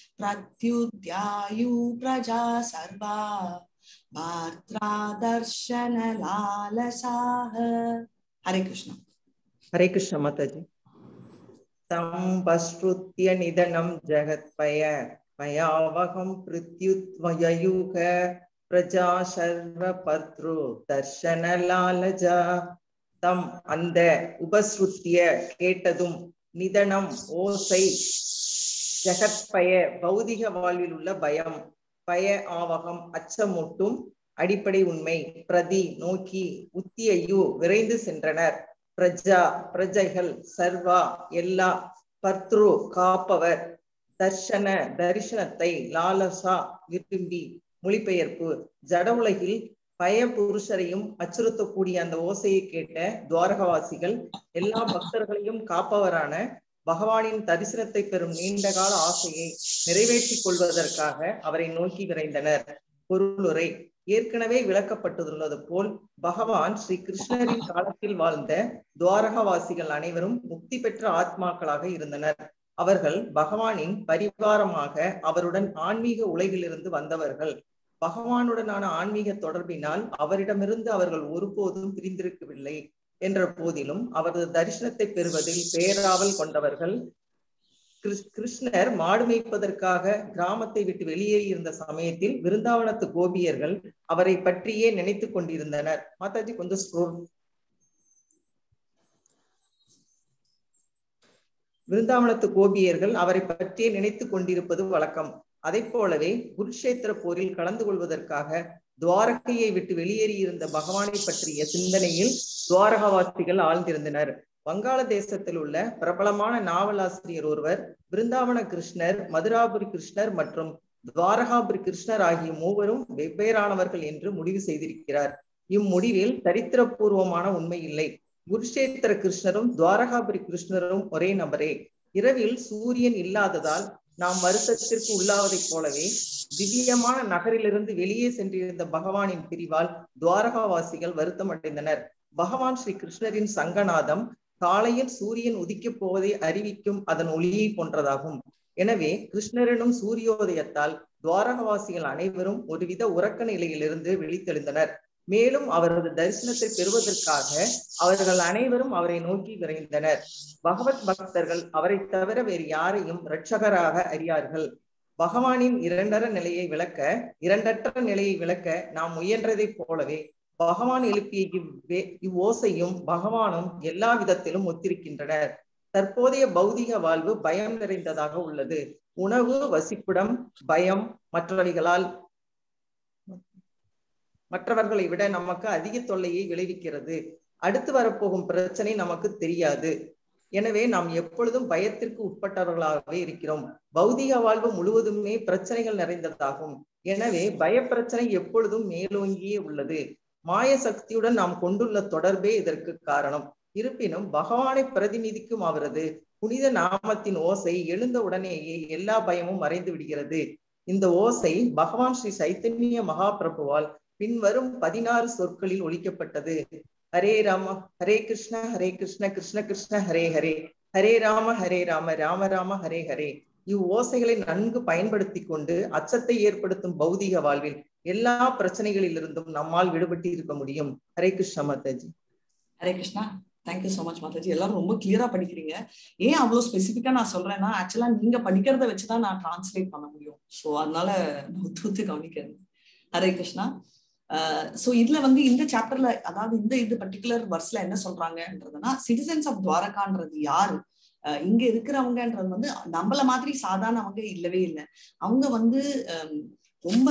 பிரத்யுத்யாயு பிரஜா சர்வா பார்த்ரா தர்ஷன லாலசாக ஹரே கிருஷ்ணா
हरे कृष्ण माता जी संपश्रुत्य निधनं जगत्पय पयावहं प्रत्युत्वयुग प्रजा सर्वपत्रो தர்ஷனலாலஜா தம் அந்த உபஸ்ருத்திய கேட்டதும் நிதனம் ஓசை ஜகத்பய பௌதிக வாழ்வில் உள்ள பயம் பய ஆவகம் அச்சமூட்டும் அடிப்படை உண்மை பிரதி நோக்கி உத்தியையு விரைந்து சென்றனர் பிரஜா பிரஜைகள் சர்வா எல்லா பர்த்ரு காப்பவர் தர்ஷன தரிசனத்தை லாலசா விரும்பி மொழிபெயர்ப்பு ஜட உலகில் பய புருஷரையும் அச்சுறுத்தக்கூடிய அந்த ஓசையை கேட்ட துவாரகவாசிகள் எல்லா பக்தர்களையும் காப்பவரான பகவானின் தரிசனத்தை பெறும் நீண்டகால ஆசையை நிறைவேற்றிக் கொள்வதற்காக அவரை நோக்கி விரைந்தனர் பொருளுரை ஏற்கனவே விளக்கப்பட்டுள்ளது போல் பகவான் ஸ்ரீ கிருஷ்ணரின் காலத்தில் வாழ்ந்த துவாரகவாசிகள் அனைவரும் முக்தி பெற்ற ஆத்மாக்களாக இருந்தனர் அவர்கள் பகவானின் பரிவாரமாக அவருடன் ஆன்மீக உலகிலிருந்து வந்தவர்கள் பகவானுடனான ஆன்மீக தொடர்பினால் அவரிடமிருந்து அவர்கள் ஒருபோதும் பிரிந்திருக்கவில்லை என்ற போதிலும் அவரது தரிசனத்தை பெறுவதில் பேராவல் கொண்டவர்கள் கிருஷ்- கிருஷ்ணர் மாடு மேய்ப்பதற்காக கிராமத்தை விட்டு வெளியேறி இருந்த சமயத்தில் விருந்தாவனத்து கோபியர்கள் அவரை பற்றியே நினைத்துக் கொண்டிருந்தனர் மாதாஜி கொஞ்சம் ஸ்க்ரோல் விருந்தாவனத்து கோபியர்கள் அவரை பற்றியே நினைத்துக் கொண்டிருப்பது வழக்கம் அதை போலவே குருஷேத்திர போரில் கலந்து கொள்வதற்காக துவாரகையை விட்டு வெளியேறியிருந்த பகவானை பற்றிய சிந்தனையில் துவாரகவாசிகள் ஆழ்ந்திருந்தனர் வங்காள தேசத்தில் உள்ள பிரபலமான நாவலாசிரியர் ஒருவர் பிருந்தாவன கிருஷ்ணர் மதுராபுரி கிருஷ்ணர் மற்றும் துவாரகாபுரி கிருஷ்ணர் ஆகிய மூவரும் வெவ்வேறானவர்கள் என்று முடிவு செய்திருக்கிறார் இம்முடிவில் சரித்திரபூர்வமான உண்மை இல்லை குருஷேத்திர கிருஷ்ணரும் துவாரகாபுரி கிருஷ்ணரும் ஒரே நபரே இரவில் சூரியன் இல்லாததால் நாம் வருத்தத்திற்கு உள்ளாவதைப் போலவே திவ்யமான நகரிலிருந்து வெளியே சென்றிருந்த பகவானின் பிரிவால் துவாரகாவாசிகள் வருத்தம் அடைந்தனர் பகவான் ஸ்ரீ கிருஷ்ணரின் சங்கநாதம் காலையில் சூரியன் உதிக்கப் போவதை அறிவிக்கும் அதன் ஒளியை போன்றதாகும் எனவே கிருஷ்ணரனும் சூரியோதயத்தால் துவாரகவாசிகள் அனைவரும் ஒருவித உறக்க நிலையிலிருந்து விழித்தெழுந்தனர் மேலும் அவரது தரிசனத்தை பெறுவதற்காக அவர்கள் அனைவரும் அவரை நோக்கி விரைந்தனர் பகவத் பக்தர்கள் அவரை தவிர வேறு யாரையும் இரட்சகராக அறியார்கள் பகவானின் இரண்டர நிலையை விளக்க இரண்டற்ற நிலையை விளக்க நாம் முயன்றதைப் போலவே பகவான் எழுப்பிய இவ்வே இவ்வோசையும் பகவானும் எல்லா விதத்திலும் ஒத்திருக்கின்றனர் தற்போதைய பௌதிக வாழ்வு பயம் நிறைந்ததாக உள்ளது உணவு வசிப்பிடம் பயம் மற்றவைகளால் மற்றவர்களை விட நமக்கு அதிக தொல்லையை விளைவிக்கிறது அடுத்து வரப்போகும் பிரச்சனை நமக்கு தெரியாது எனவே நாம் எப்பொழுதும் பயத்திற்கு உட்பட்டவர்களாகவே இருக்கிறோம் பௌதிக வாழ்வு முழுவதுமே பிரச்சனைகள் நிறைந்ததாகும் எனவே பயப்பிரச்சனை எப்பொழுதும் மேலோங்கியே உள்ளது மாய சக்தியுடன் நாம் கொண்டுள்ள தொடர்பே இதற்கு காரணம் இருப்பினும் பகவானை பிரதிநிதிக்கும் அவரது புனித நாமத்தின் ஓசை எழுந்த உடனேயே எல்லா பயமும் மறைந்து விடுகிறது இந்த ஓசை பகவான் ஸ்ரீ சைத்தன்ய மகாபிரபுவால் பின்வரும் பதினாறு சொற்களில் ஒழிக்கப்பட்டது ஹரே ராம ஹரே கிருஷ்ண ஹரே கிருஷ்ண கிருஷ்ண கிருஷ்ண ஹரே ஹரே ஹரே ராம ஹரே ராம ராம ராம ஹரே ஹரே இவ் ஓசைகளை நன்கு பயன்படுத்தி கொண்டு அச்சத்தை ஏற்படுத்தும் பௌதிக வாழ்வில் எல்லா பிரச்சனைகளிலிருந்தும் நம்மால் விடுபட்டு இருக்க முடியும் Hare Krishna Mataji
Hare Krishna thank you so much Mataji எல்லாரும் ரொம்ப கிளியரா படிக்கிறீங்க ஏன் அவ்வளவு ஸ்பெசிஃபிக்கா நான் சொல்றேன்னா ஆக்சுவலா நீங்க படிக்கிறத வச்சுதான் நான் டிரான்ஸ்லேட் பண்ண முடியும் ஸோ அதனால நான் தூத்து கவனிக்கிறேன் ஹரே கிருஷ்ணா சோ இதுல வந்து இந்த சாப்டர்ல அதாவது இந்த இது பர்டிகுலர் வர்ஸ்ல என்ன சொல்றாங்கன்றதுன்னா சிட்டிசன்ஸ் ஆஃப் துவாரகான்றது யாரு இங்க இருக்கிறவங்கன்றது வந்து நம்மள மாதிரி சாதாரணவங்க இல்லவே இல்லை அவங்க வந்து ரொம்ப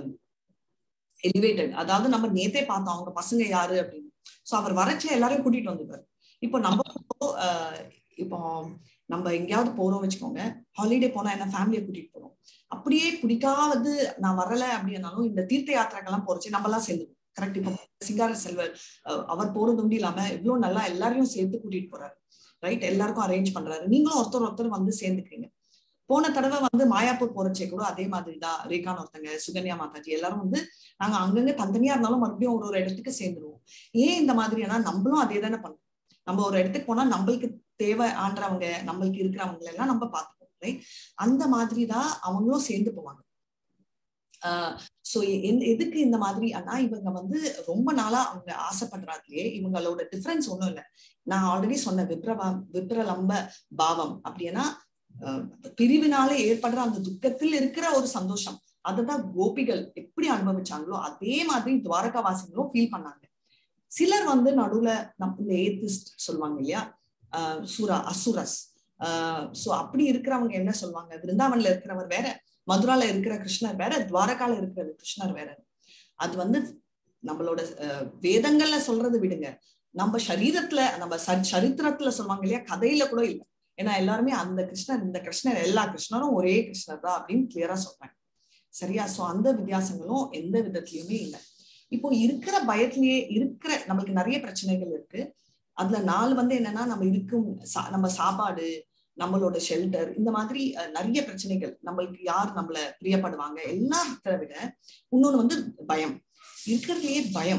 எலிவேட்டட் அதாவது நம்ம நேத்தே பார்த்தோம் அவங்க பசங்க யாரு அப்படின்னு சோ அவர் வரைச்ச எல்லாரையும் கூட்டிட்டு வந்துருவாரு இப்போ நம்ம இப்போ நம்ம எங்கேயாவது போறோம் வச்சுக்கோங்க ஹாலிடே போனா என்ன ஃபேமிலியை கூட்டிட்டு போறோம் அப்படியே பிடிக்காது நான் வரல அப்படின்னாலும் இந்த தீர்த்த யாத்திரைக்கெல்லாம் போறச்சு நம்ம எல்லாம் சேர்ந்துருவோம் கரெக்ட் இப்போ சிங்கார செல்வர் அவர் போறது உண்டு இல்லாம இவ்வளவு நல்லா எல்லாரையும் சேர்த்து கூட்டிட்டு போறாரு ரைட் எல்லாருக்கும் அரேஞ்ச் பண்றாரு நீங்களும் ஒருத்தர் ஒருத்தர் வந்து சேர்ந்துக்கிறீங்க போன தடவை வந்து மாயாப்பூர் போறச்சே கூட அதே மாதிரி தான் ரேகான் ஒருத்தங்க சுகன்யா மாதாஜி எல்லாரும் வந்து நாங்க அங்கங்க தனித்தனியா இருந்தாலும் மறுபடியும் ஒரு ஒரு இடத்துக்கு சேர்ந்துருவோம் ஏன் இந்த மாதிரினா நம்மளும் அதே தானே பண்றோம் நம்ம ஒரு இடத்துக்கு போனா நம்மளுக்கு தேவை ஆன்றவங்க நம்மளுக்கு இருக்கிறவங்க எல்லாம் நம்ம பார்த்துப்போம் ரைட் அந்த மாதிரி தான் அவங்களும் சேர்ந்து போவாங்க ஆஹ் சோ எதுக்கு இந்த மாதிரி ஆனா இவங்க வந்து ரொம்ப நாளா அவங்க ஆசைப்படுறாங்களே இவங்களோட டிஃபரன்ஸ் ஒண்ணும் இல்லை நான் ஆல்ரெடி சொன்ன விப்ரவா விப்ரலம்ப பாவம் அப்படின்னா பிரிவினால ஏற்படுற அந்த துக்கத்தில் இருக்கிற ஒரு சந்தோஷம் அததான் கோபிகள் எப்படி அனுபவிச்சாங்களோ அதே மாதிரி துவாரகாவாசிகளும் ஃபீல் பண்ணாங்க சிலர் வந்து நடுவுல நம் இந்த ஏத்திஸ்ட் சொல்லுவாங்க இல்லையா ஆஹ் சூரா அசுரஸ் ஆஹ் சோ அப்படி இருக்கிறவங்க என்ன சொல்லுவாங்க விருந்தாவன்ல இருக்கிறவர் வேற மதுரால இருக்கிற கிருஷ்ணர் வேற துவாரகால இருக்கிற கிருஷ்ணர் வேற அது வந்து நம்மளோட வேதங்கள்ல சொல்றது விடுங்க நம்ம சரீரத்துல நம்ம சரித்திரத்துல சொல்லுவாங்க இல்லையா கதையில கூட இல்லை ஏன்னா எல்லாருமே அந்த கிருஷ்ணர் இந்த கிருஷ்ணர் எல்லா கிருஷ்ணரும் ஒரே கிருஷ்ணர் தான் அப்படின்னு கிளியரா சொல்றாங்க சரியா சோ அந்த வித்தியாசங்களும் எந்த விதத்திலயுமே இல்லை இப்போ இருக்கிற பயத்திலேயே இருக்கிற நம்மளுக்கு நிறைய பிரச்சனைகள் இருக்கு அதுல நாலு வந்து என்னன்னா நம்ம இருக்கும் நம்ம சாப்பாடு நம்மளோட ஷெல்டர் இந்த மாதிரி நிறைய பிரச்சனைகள் நம்மளுக்கு யார் நம்மள பிரியப்படுவாங்க எல்லாத்த விட இன்னொன்னு வந்து பயம் இருக்கிறதுலயே பயம்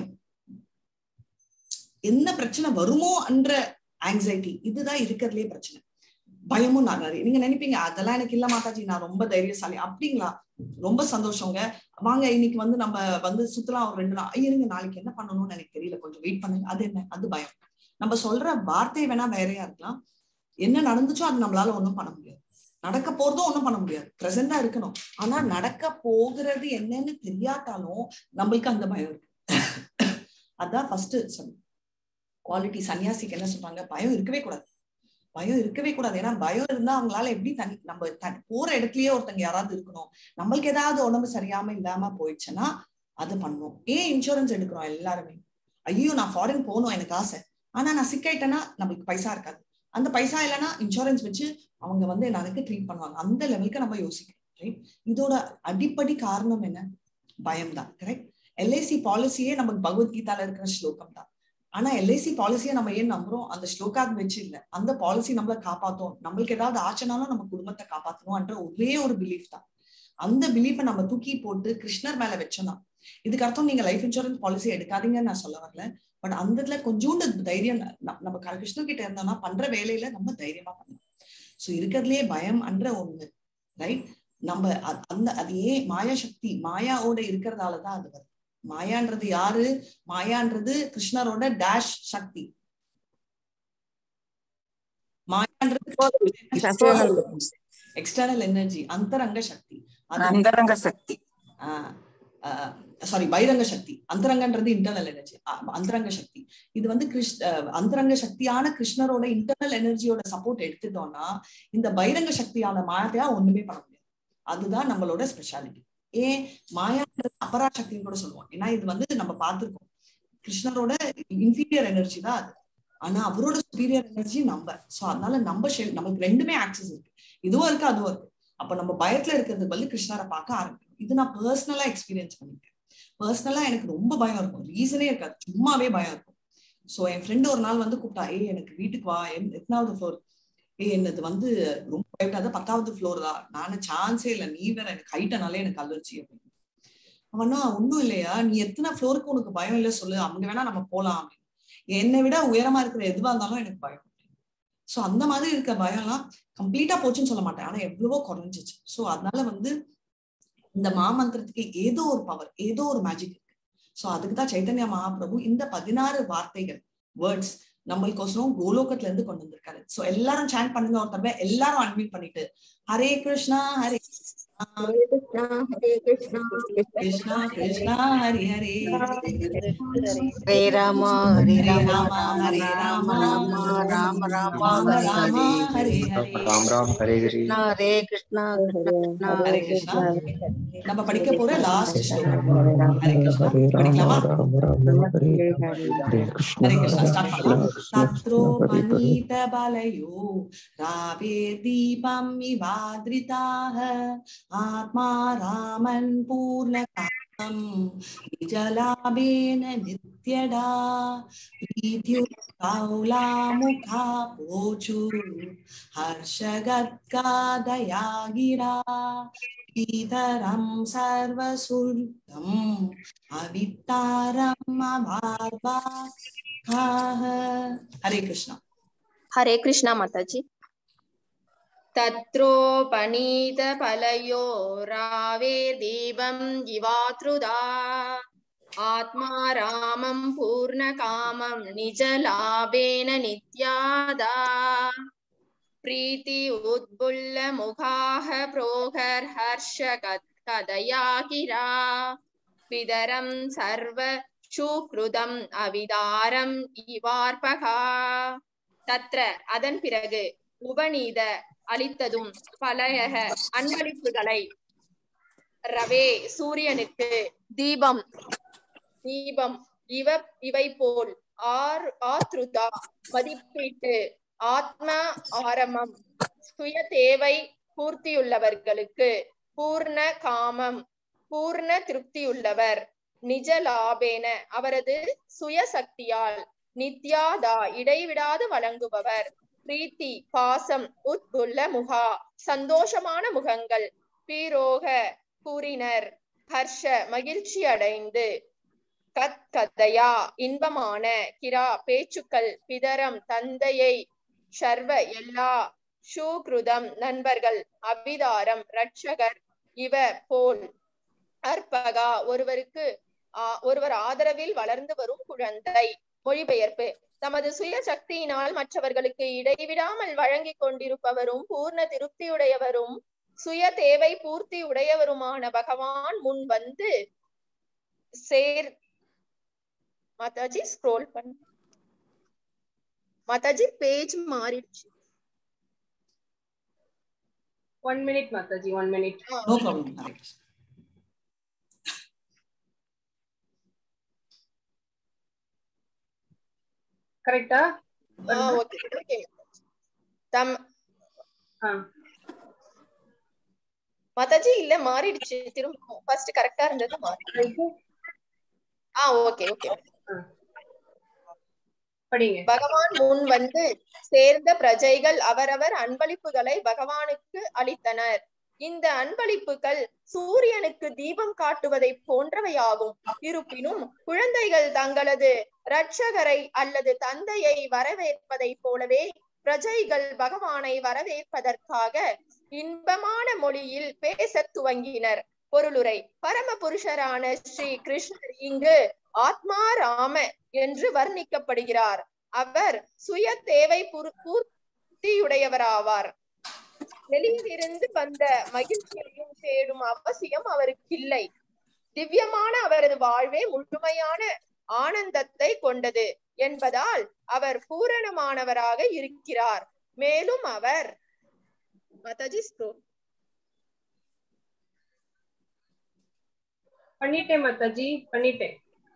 என்ன பிரச்சனை வருமோ என்ற ஆங்ஸைட்டி இதுதான் இருக்கிறதுலயே பிரச்சனை பயமும் நான் நிறைய நீங்க நினைப்பீங்க அதெல்லாம் எனக்கு இல்ல மாதாஜி நான் ரொம்ப தைரியசாலி அப்படிங்களா ரொம்ப சந்தோஷங்க வாங்க இன்னைக்கு வந்து நம்ம வந்து சுத்தலாம் ஒரு ரெண்டு நாள் இருங்க நாளைக்கு என்ன பண்ணணும்னு எனக்கு தெரியல கொஞ்சம் வெயிட் பண்ணுங்க அது என்ன அது பயம் நம்ம சொல்ற வார்த்தை வேணா வேறையா இருக்கலாம் என்ன நடந்துச்சோ அது நம்மளால ஒண்ணும் பண்ண முடியாது நடக்க போறதும் ஒண்ணும் பண்ண முடியாது பிரசண்டா இருக்கணும் ஆனா நடக்க போகிறது என்னன்னு தெரியாட்டாலும் நம்மளுக்கு அந்த பயம் இருக்கு அதான் ஃபர்ஸ்ட் குவாலிட்டி சன்னியாசிக்கு என்ன சொல்றாங்க பயம் இருக்கவே கூடாது பயம் இருக்கவே கூடாது ஏன்னா பயம் இருந்தா அவங்களால எப்படி தனி நம்ம தனி போற இடத்துலயே ஒருத்தங்க யாராவது இருக்கணும் நம்மளுக்கு ஏதாவது உடம்பு சரியாம இல்லாம போயிடுச்சுன்னா அது பண்ணும் ஏன் இன்சூரன்ஸ் எடுக்கிறோம் எல்லாருமே ஐயோ நான் ஃபாரின் போகணும் எனக்கு ஆசை ஆனா நான் சிக்காயிட்டேன்னா நம்மளுக்கு பைசா இருக்காது அந்த பைசா இல்லைன்னா இன்சூரன்ஸ் வச்சு அவங்க வந்து எனக்கு ட்ரீட் பண்ணுவாங்க அந்த லெவலுக்கு நம்ம யோசிக்கிறோம் ரைட் இதோட அடிப்படை காரணம் என்ன பயம் தான் கரெக்ட் எல்ஐசி பாலிசியே நமக்கு பகவத்கீதால இருக்கிற ஸ்லோகம் தான் ஆனா எல்ஐசி பாலிசியை நம்ம ஏன் நம்புறோம் அந்த ஸ்லோகாத் வச்சு இல்ல அந்த பாலிசி நம்மள காப்பாத்தும் நம்மளுக்கு ஏதாவது ஆச்சுனாலும் நம்ம குடும்பத்தை காப்பாத்தணும்ன்ற ஒரே ஒரு பிலீஃப் தான் அந்த பிலீஃபை நம்ம தூக்கி போட்டு கிருஷ்ணர் மேல வச்சோம்னா இதுக்கு அர்த்தம் நீங்க லைஃப் இன்சூரன்ஸ் பாலிசி எடுக்காதீங்கன்னு நான் சொல்ல வரல பட் அந்த இதுல கொஞ்சோண்டு தைரியம் நம்ம கிருஷ்ணர் கிட்ட இருந்தோம்னா பண்ற வேலையில நம்ம தைரியமா பண்ணலாம் சோ இருக்கிறதுலயே பயம் அன்ற ஒண்ணு ரைட் நம்ம அந்த அது ஏன் மாயா சக்தி மாயாவோட இருக்கிறதாலதான் அது வருது மாயான்றது யாரு மாயான்றது கிருஷ்ணரோட டேஷ் சக்தி மாயான்றது எக்ஸ்டர்னல் எனர்ஜி அந்தரங்க சக்தி அது
அந்தரங்க சக்தி
சாரி பைரங்க சக்தி அந்தரங்கன்றது இன்டர்னல் எனர்ஜி அந்தரங்க சக்தி இது வந்து கிருஷ் அஹ், அந்தரங்க சக்தியான கிருஷ்ணரோட இன்டர்னல் எனர்ஜியோட சப்போர்ட் எடுத்துட்டோம்னா இந்த பைரங்க சக்தியான மாயா ஒண்ணுமே பண்ண முடியாது அதுதான் நம்மளோட ஸ்பெஷாலிட்டி ஏன் மாயான்றது அபரா சக்தின்னு கூட சொல்லுவோம் ஏன்னா இது வந்து நம்ம பார்த்திருக்கோம் கிருஷ்ணரோட இன்ஃபீரியர் எனர்ஜி தான் அது ஆனா அவரோட சுப்பீரியர் எனர்ஜி நம்ம சோ அதனால நம்ம ஷெல் நமக்கு ரெண்டுமே ஆக்சஸ் இருக்கு இதுவும் இருக்கு அதுவும் இருக்கு அப்ப நம்ம பயத்துல இருக்கிறதுக்கு பதில் கிருஷ்ணரை பார்க்க ஆரம்பிக்கணும் இது நான் பர்சனலா எக்ஸ்பீரியன்ஸ் பண்ணிருக்கேன் பர்சனலா எனக்கு ரொம்ப பயம் இருக்கும் ரீசனே இருக்காது சும்மாவே பயம் இருக்கும் சோ என் ஃப்ரெண்டு ஒரு நாள் வந்து கூப்பிட்டா ஏய் எனக்கு வீட்டுக்கு வா என் எத்தனாவது ஃப்ளோர் ஏய் என்னது வந்து ரொம்ப பயப்படாத பத்தாவது ஃப்ளோர் தான் நானு சான்ஸே இல்லை நீ வேற எனக்கு ஹைட்டனாலே எனக்கு அலர்ஜி அப்படின்னு அவனா ஒண்ணும் இல்லையா நீ எத்தனை ஃப்ளோருக்கு உனக்கு பயம் இல்லை சொல்லு அங்க வேணா நம்ம போலாம் அப்படின்னு என்னை விட உயரமா இருக்கிற எதுவா இருந்தாலும் எனக்கு பயம் சோ அந்த மாதிரி இருக்க பயம்லாம் கம்ப்ளீட்டா போச்சுன்னு சொல்ல மாட்டேன் ஆனா எவ்வளவோ குறைஞ்சிச்சு சோ அதனால வந்து இந்த மாமந்திரத்துக்கு ஏதோ ஒரு பவர் ஏதோ ஒரு மேஜிக் இருக்கு சோ அதுக்கு தான் சைத்தன்ய மகாபிரபு இந்த பதினாறு வார்த்தைகள் வேர்ட்ஸ் நம்மளுக்கோசரம் கோலோகத்துல இருந்து கொண்டு வந்திருக்காரு சோ எல்லாரும் சாண்ட் பண்ணுங்க ஒரு தடவை எல்லாரும் அன்மியூட் பண்ணிட்டு ஹரே கிருஷ்ணா ஹரே
ஹரே கிருஷ்ணா ஹரே கிருஷ்ணா
கிருஷ்ணா கிருஷ்ணா ஹரி ஹரே
ஹரே ராமா ஹரே
ஹரே
ராமா
ராமா ஹரே ராமா
ராம ராம
ராம
ஹரே
ராமா
ஹரே
ஹரே ஹரே
राम राम हरे हरे
கிருஷ்ணா ஹரே கிருஷ்ணா கிருஷ்ணா கிருஷ்ணா
ஹரே கிருஷ்ணா நம்ம படிக்க போற லாஸ்ட் ஸ்லோகம் ஹரே கிருஷ்ணா படிக்கலாமா
हरे कृष्ण
हरे कृष्ण स्टार्ट பண்ணலாம் தத்ரோ பனீத பலயோ ராவேர்தீபம் இவாத்ரிதாः ஆத்மா ராமன் பூர்ணகாமம் நிஜலாபேன நித்யடா प्रीत्युत्कौलामुखा पोचु हर्षगद्गादया गिरा पीतरं सर्वसुहृदम् अवित्तारम् अभार्वाः हरे कृष्ण
हरे कृष्णा माताजी तत्रोपनीतफलयो रावेर्दीपं जिवातृदा आत्मा रामं पूर्णकामं निजलाभेन नित्यादा प्रीति उद्बुल्लमुखाः प्रोहर्हर्षकथया गिरा पितरं सर्वशुकृदम् अविदारम् इवार्पகா தத்ர அதன் பிறகு உபநீத அளித்ததும் பலையக அன்பளிப்புகளை ரவே சூரியனுக்கு தீபம் தீபம் இவ இவை போல் ஆர் ஆத்ருதா மதிப்பீட்டு ஆத்ம ஆரமம் சுய தேவை பூர்த்தியுள்ளவர்களுக்கு பூர்ண காமம் பூர்ண திருப்தியுள்ளவர் நிஜ லாபேன அவரது சுய சக்தியால் நித்யாதா இடைவிடாது வழங்குபவர் பிரீத்தி பாசம் உத்புல்ல முகா சந்தோஷமான முகங்கள் பீரோக கூறினர் ஹர்ஷ மகிழ்ச்சி அடைந்து கத் கதையா இன்பமான கிரா பேச்சுக்கள் பிதரம் தந்தையை சர்வ எல்லா ஷூக்ருதம் நண்பர்கள் அபிதாரம் ரட்சகர் இவ போல் அற்பகா ஒருவருக்கு ஆ- ஒருவர் ஆதரவில் வளர்ந்து வரும் குழந்தை மொழிபெயர்ப்பு தமது சுய சக்தியினால் மற்றவர்களுக்கு இடைவிடாமல் வழங்கிக் கொண்டிருப்பவரும் பூர்ண திருப்தியுடையவரும் சுய தேவை பூர்த்தி உடையவருமான பகவான் முன் வந்து சேர் மாதாஜி ஸ்க்ரோல் பண்ண மாதாஜி பேஜ் மாறிடுச்சு
One minute, Mataji, one minute.
No problem Hare Krishna
Correct? ah?
Okay okay தம்
ஆ.
மாதாஜி இல்ல மாறிடுச்சு திரும்ப ஃபர்ஸ்ட் கரெக்டா இருந்தது மாறி ஆ ஓகே ஓகே
படிங்க
பகவான் முன் வந்து சேர்ந்த பிரஜைகள் அவரவர் அன்பளிப்புகளை பகவானுக்கு அளித்தனர் இந்த அன்பளிப்புகள் சூரியனுக்கு தீபம் காட்டுவதை போன்றவையாகும் இருப்பினும் குழந்தைகள் தங்களது இரட்சகரை அல்லது தந்தையை வரவேற்பதைப் போலவே பிரஜைகள் பகவானை வரவேற்பதற்காக இன்பமான மொழியில் பேசத் துவங்கினர் பொருளுரை பரம புருஷரான ஸ்ரீ கிருஷ்ணர் இங்கு ஆத்மா ராம என்று வர்ணிக்கப்படுகிறார் அவர் சுய தேவை புரு- பூர்த்தியுடையவராவார் வெளியிலிருந்து வந்த மகிழ்ச்சியையும் தேடும் அவசியம் அவருக்கு இல்லை திவ்யமான அவரது வாழ்வே முழுமையான ஆனந்தத்தை கொண்டது என்பதால் அவர் பூரணமானவராக இருக்கிறார் மேலும் அவர் மாதாஜி ஸ்லோ
பண்ணிட்டேன் மாதாஜி பண்ணிட்டேன்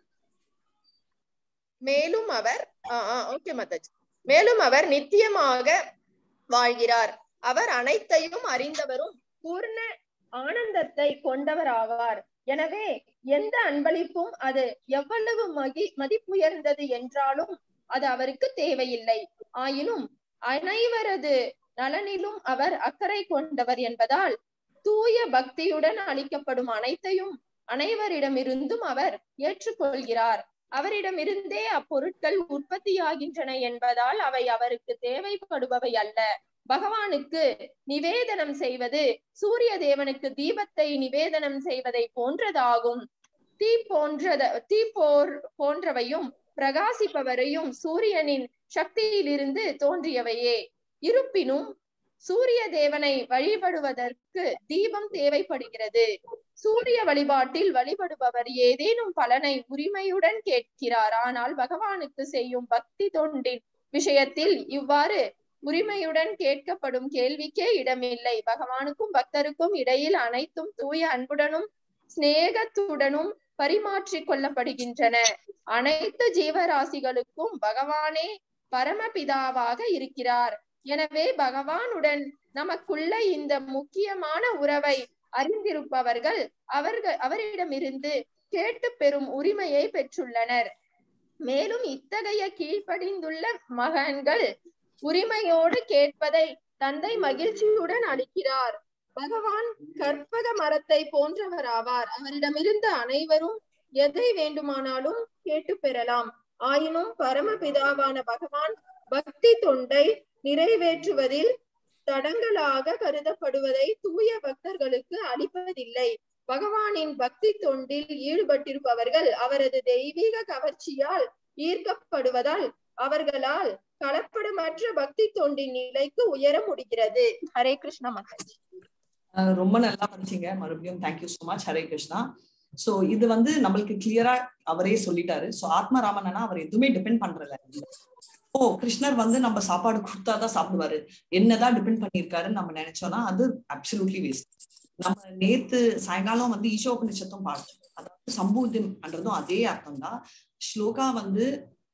மேலும் அவர் ஓகே மாதாஜி மேலும் அவர் நித்தியமாக வாழ்கிறார் அவர் அனைத்தையும் அறிந்தவரும் பூர்ண ஆனந்தத்தை கொண்டவராவார் எனவே எந்த அன்பளிப்பும் அது எவ்வளவு மகி மதிப்புயர்ந்தது என்றாலும் அது அவருக்கு தேவையில்லை ஆயினும் அனைவரது நலனிலும் அவர் அக்கறை கொண்டவர் என்பதால் தூய பக்தியுடன் அளிக்கப்படும் அனைத்தையும் அனைவரிடமிருந்தும் அவர் ஏற்றுக்கொள்கிறார் அவரிடமிருந்தே அப்பொருட்கள் உற்பத்தியாகின்றன என்பதால் அவை அவருக்கு தேவைப்படுபவை அல்ல பகவானுக்கு நிவேதனம் செய்வது சூரிய தேவனுக்கு தீபத்தை நிவேதனம் செய்வதை போன்றதாகும் தீ போன்றத தீ போர் போன்றவையும் பிரகாசிப்பவரையும் சூரியனின் சக்தியிலிருந்து தோன்றியவையே இருப்பினும் சூரிய தேவனை வழிபடுவதற்கு தீபம் தேவைப்படுகிறது சூரிய வழிபாட்டில் வழிபடுபவர் ஏதேனும் பலனை உரிமையுடன் கேட்கிறார் ஆனால் பகவானுக்கு செய்யும் பக்தி தொண்டின் விஷயத்தில் இவ்வாறு உரிமையுடன் கேட்கப்படும் கேள்விக்கே இடமில்லை பகவானுக்கும் பக்தருக்கும் இடையில் அனைத்தும் தூய அன்புடனும் சிநேகத்துடனும் பரிமாற்றிக் கொள்ளப்படுகின்றன அனைத்து ஜீவராசிகளுக்கும் பகவானே பரமபிதாவாக இருக்கிறார் எனவே பகவானுடன் நமக்குள்ள இந்த முக்கியமான உறவை அறிந்திருப்பவர்கள் அவர்கள் அவரிடமிருந்து கேட்டு பெறும் உரிமையை பெற்றுள்ளனர் மேலும் இத்தகைய கீழ்ப்படிந்துள்ள மகன்கள் உரிமையோடு கேட்பதை தந்தை மகிழ்ச்சியுடன் அளிக்கிறார் பகவான் கற்பக மரத்தை போன்றவராவார் அவரிடமிருந்து அனைவரும் எதை வேண்டுமானாலும் கேட்டு பெறலாம் ஆயினும் பரமபிதாவான பகவான் பக்தி தொண்டை நிறைவேற்றுவதில் தடங்களாக கருதப்படுவதை தூய பக்தர்களுக்கு அளிப்பதில்லை பகவானின் பக்தி தொண்டில் ஈடுபட்டிருப்பவர்கள் அவரது தெய்வீக கவர்ச்சியால் ஈர்க்கப்படுவதால் அவர்களால் கலப்படமற்ற பக்தி தொண்டின் நிலைக்கு உயர முடிகிறது ஹரே கிருஷ்ணா மகாஜி
அஹ் ரொம்ப நல்லா படிச்சீங்க மறுபடியும் thank you so much Hare Krishna so இது வந்து நம்மளுக்கு கிளியரா அவரே சொல்லிட்டாரு சோ ஆத்மராமனா அவர் எதுவுமே டிபெண்ட் பண்றல ஓ கிருஷ்ணர் வந்து நம்ம சாப்பாடு கொடுத்தாதான் சாப்பிடுவாரு என்னதான் டிபெண்ட் பண்ணியிருக்காருன்னு நம்ம நினைச்சோம்னா அது அப்சல்யூட்லி வேஸ்ட் நம்ம நேத்து சாயங்காலம் வந்து ஈஷோபனிஷத்தும் பார்த்தோம் அதாவது சம்பூதின்றதும் அதே அர்த்தம் தான் ஸ்லோகா வந்து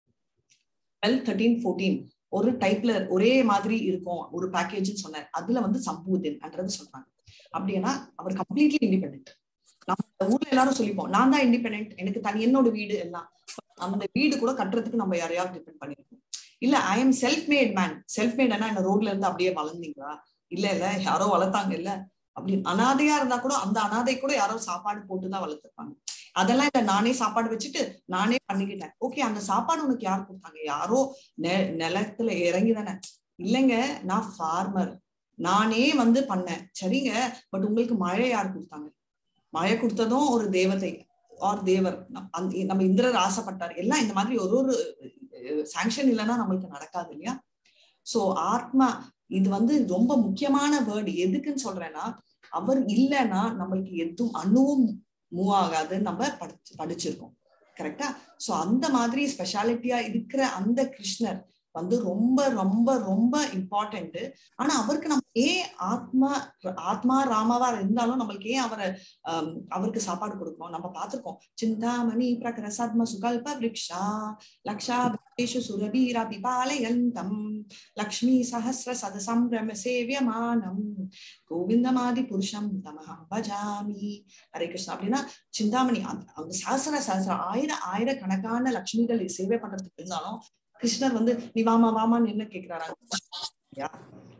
டுவெல் தேர்ட்டீன் ஃபோர்டீன் ஒரு டைப்ல ஒரே மாதிரி இருக்கும் ஒரு பேக்கேஜ் சொன்னார் அதுல வந்து சம்பூதின்ன்றது சொல்றாங்க அப்படின்னா அவர் கம்ப்ளீட்லி இண்டிபெண்ட் நம்ம ஊர்ல எல்லாரும் சொல்லிப்போம் நான் தான் இண்டிபெண்ட் எனக்கு தனி என்னோட வீடு எல்லாம் அந்த வீடு கூட கட்டுறதுக்கு நம்ம யாரையாவது டிபெண்ட் பண்ணிருக்கோம் இல்ல I am self made man self மேட்னா என்ன ரோட்ல இருந்து அப்படியே வளர்ந்தீங்களா இல்ல இல்ல யாரோ வளர்த்தாங்க இல்ல அப்படி அனாதையா இருந்தா கூட அந்த அனாதை கூட யாரோ சாப்பாடு போட்டுதான் வளர்த்துருப்பாங்க அதெல்லாம் இல்ல நானே சாப்பாடு வச்சுட்டு நானே பண்ணிக்கிட்டேன் ஓகே அந்த சாப்பாடு உனக்கு யார் கொடுத்தாங்க யாரோ நெ- நிலத்துல இறங்கி தானே இல்லைங்க நான் ஃபார்மர் நானே வந்து பண்ணேன் சரிங்க பட் உங்களுக்கு மழை யார் கொடுத்தாங்க மழை கொடுத்ததும் ஒரு தேவதை ஆர் தேவர் நம்- அந்த- நம்ம இந்திரர் ஆசைப்பட்டார் எல்லாம் இந்த மாதிரி ஒரு ஒரு சாங்ஷன் இல்லைன்னா நம்மளுக்கு நடக்காது இல்லையா சோ ஆத்மா இது வந்து ரொம்ப முக்கியமான வேர்டு எதுக்குன்னு சொல்றேன்னா அவர் இல்லைன்னா நம்மளுக்கு எதுவும் அணுவும் மூவ் ஆகாதுன்னு நம்ம படிச்சு படிச்சிருக்கோம் கரெக்டா சோ அந்த மாதிரி ஸ்பெஷாலிட்டியா இருக்கிற அந்த கிருஷ்ணர் வந்து ரொம்ப ரொம்ப ரொம்ப இம்பார்ட்டன்ட் ஆனா அவருக்கு நம்ம ஏன் ஆத்மா ஆத்மா ராமாவா இருந்தாலும் நம்மளுக்கு ஏன் அவரை ஆம், அவருக்கு சாப்பாடு கொடுக்கணும் நம்ம பார்த்திருக்கோம் சிந்தாமணி பிரகரசாத்ம சுகல்ப விரக்ஷா லக்ஷா விக்ஷேஷு சுரபீரா பிபாலயந்தம் லக்ஷ்மி சஹசிர சதசம்பிரம சேவியமானம் கோவிந்தமாதி புருஷம் தமஹம் பஜாமி ஹரே கிருஷ்ணா அப்படின்னா சிந்தாமணி அந்த அந்த சஹசிர சஹசிர ஆயிரம் ஆயிரக்கணக்கான லக்ஷ்மிகள் சேவை பண்றதுக்கு இருந்தாலும் கிருஷ்ணர் வந்து நீ வாமா வாமான்னு என்ன கேக்குறாரு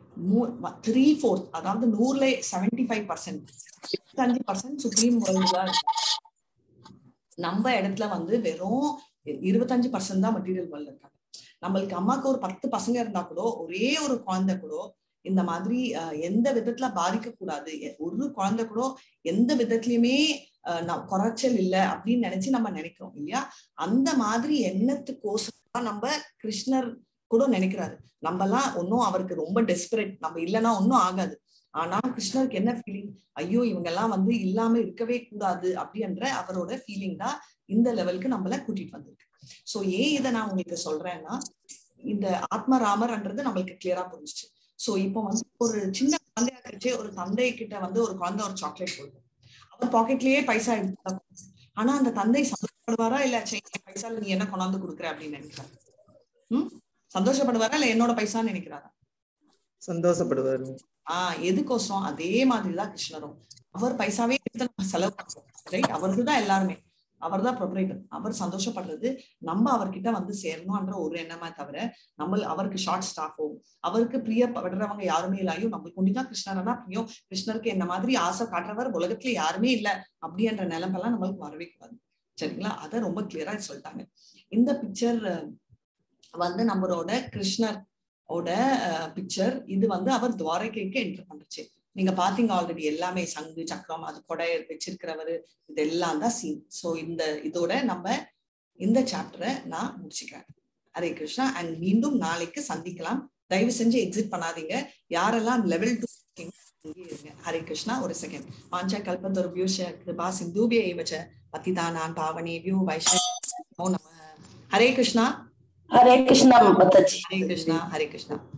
த்ரீ ஃபோர்த் அதாவது நூறுல செவன்டி ஃபைவ் பர்சன்ட் இருபத்தஞ்சு பர்சன்ட் சுப்ரீம் வேர்ல்டுல நம்ம இடத்துல வந்து வெறும் இருபத்தஞ்சு பர்சன்ட் தான் மெட்டீரியல் வேர்ல்டு இருக்காங்க நம்மளுக்கு அம்மாக்கு ஒரு பத்து பசங்க இருந்தா கூட ஒரே ஒரு குழந்தை கூட இந்த மாதிரி அஹ், எந்த விதத்துல பாதிக்க கூடாது எ- ஒரு குழந்தை கூட எந்த விதத்துலயுமே அஹ், நான் குறைச்சல் இல்ல அப்படின்னு நினைச்சு நம்ம நினைக்கிறோம் இல்லையா அந்த மாதிரி எண்ணத்துக்கோசரம் தான் நம்ம கிருஷ்ணர் கூட நினைக்கிறாரு நம்ம எல்லாம் ஒன்னும் அவருக்கு ரொம்ப டெஸ்பரேட் நம்ம இல்லைன்னா ஒன்னும் ஆகாது ஆனா கிருஷ்ணருக்கு என்ன ஃபீலிங் ஐயோ இவங்க எல்லாம் வந்து இல்லாம இருக்கவே கூடாது அப்படின்ற அவரோட ஃபீலிங் தான் இந்த லெவலுக்கு நம்மள கூட்டிட்டு வந்திருக்கு சோ ஏன் இதை நான் உங்களுக்கு சொல்றேன்னா இந்த ஆத்மராமர்ன்றது நம்மளுக்கு கிளியரா புரிஞ்சுச்சு சோ இப்போ வந்து ஒரு சின்ன குழந்தையா இருக்கச்சே ஒரு தந்தை கிட்ட வந்து ஒரு குழந்தை ஒரு சாக்லேட் கொடுக்கும் அவர் பாக்கெட்லயே பைசா எடுத்து ஆனா அந்த தந்தை சந்தோஷப்படுவாரா இல்ல சரி என் பைசால நீ என்ன கொண்டாந்து கொடுக்குற அப்படின்னு நினைக்கிறாரு ம் சந்தோஷப்படுவாரா இல்ல என்னோட பைசான்னு நினைக்கிறாரா
சந்தோஷப்படுவாரு
ஆஹ் எதுக்கோசரம் அதே மாதிரிதான் கிருஷ்ணரும் அவர் பைசாவே எடுத்து நம்ம செலவு பண்றோம் ரைட் அவருக்கு தான் எல்லாருமே அவர் தான் ப்ரொப்ரைட்டர் அவர் சந்தோஷப்படுறது நம்ம அவர்கிட்ட வந்து சேரணும்ன்ற ஒரு எண்ணமா தவிர நம்ம அவருக்கு ஷார்ட் ஸ்டாஃபோ அவருக்கு பிரியப்படுறவங்க யாருமே இல்லாயும் நம்மளுக்கு ஒண்டிதான் கிருஷ்ணர்னா பிரியம் கிருஷ்ணருக்கு என்ன மாதிரி ஆசை காட்டுறவர் உலகத்துல யாருமே இல்ல அப்படின்ற நிலைமெல்லாம் நம்மளுக்கு வரவே கூடாது சரிங்களா அதை ரொம்ப கிளியரா சொல்லிட்டாங்க இந்த பிக்சர் வந்து நம்மளோட கிருஷ்ணர் ஓட பிக்சர் இது வந்து அவர் துவாரகைக்கு என்டர் பண்ணுச்சு நீங்க பாத்தீங்க ஆல்ரெடி எல்லாமே சங்கு சக்கரம் அது கொடை வச்சிருக்கிறவரு இதெல்லாம் தான் சீன் சோ இந்த இதோட நம்ம இந்த சாப்டரை நான் முடிச்சுக்கிறேன் ஹரே கிருஷ்ணா அண்ட் மீண்டும் நாளைக்கு சந்திக்கலாம் தயவு செஞ்சு எக்ஸிட் பண்ணாதீங்க யாரெல்லாம் லெவல் டூ இருங்க ஹரே கிருஷ்ணா ஒரு செகண்ட் பாஞ்ச கல்பத்தொருபியூஷ கிருபா சிந்தூபிய ஏவச்ச பத்திதானான் பாவனேபியோ வைஷ்ணவ நம ஹரே கிருஷ்ணா
हरे कृष्णा माता जी
ஹரே கிருஷ்ணா ஹரே கிருஷ்ணா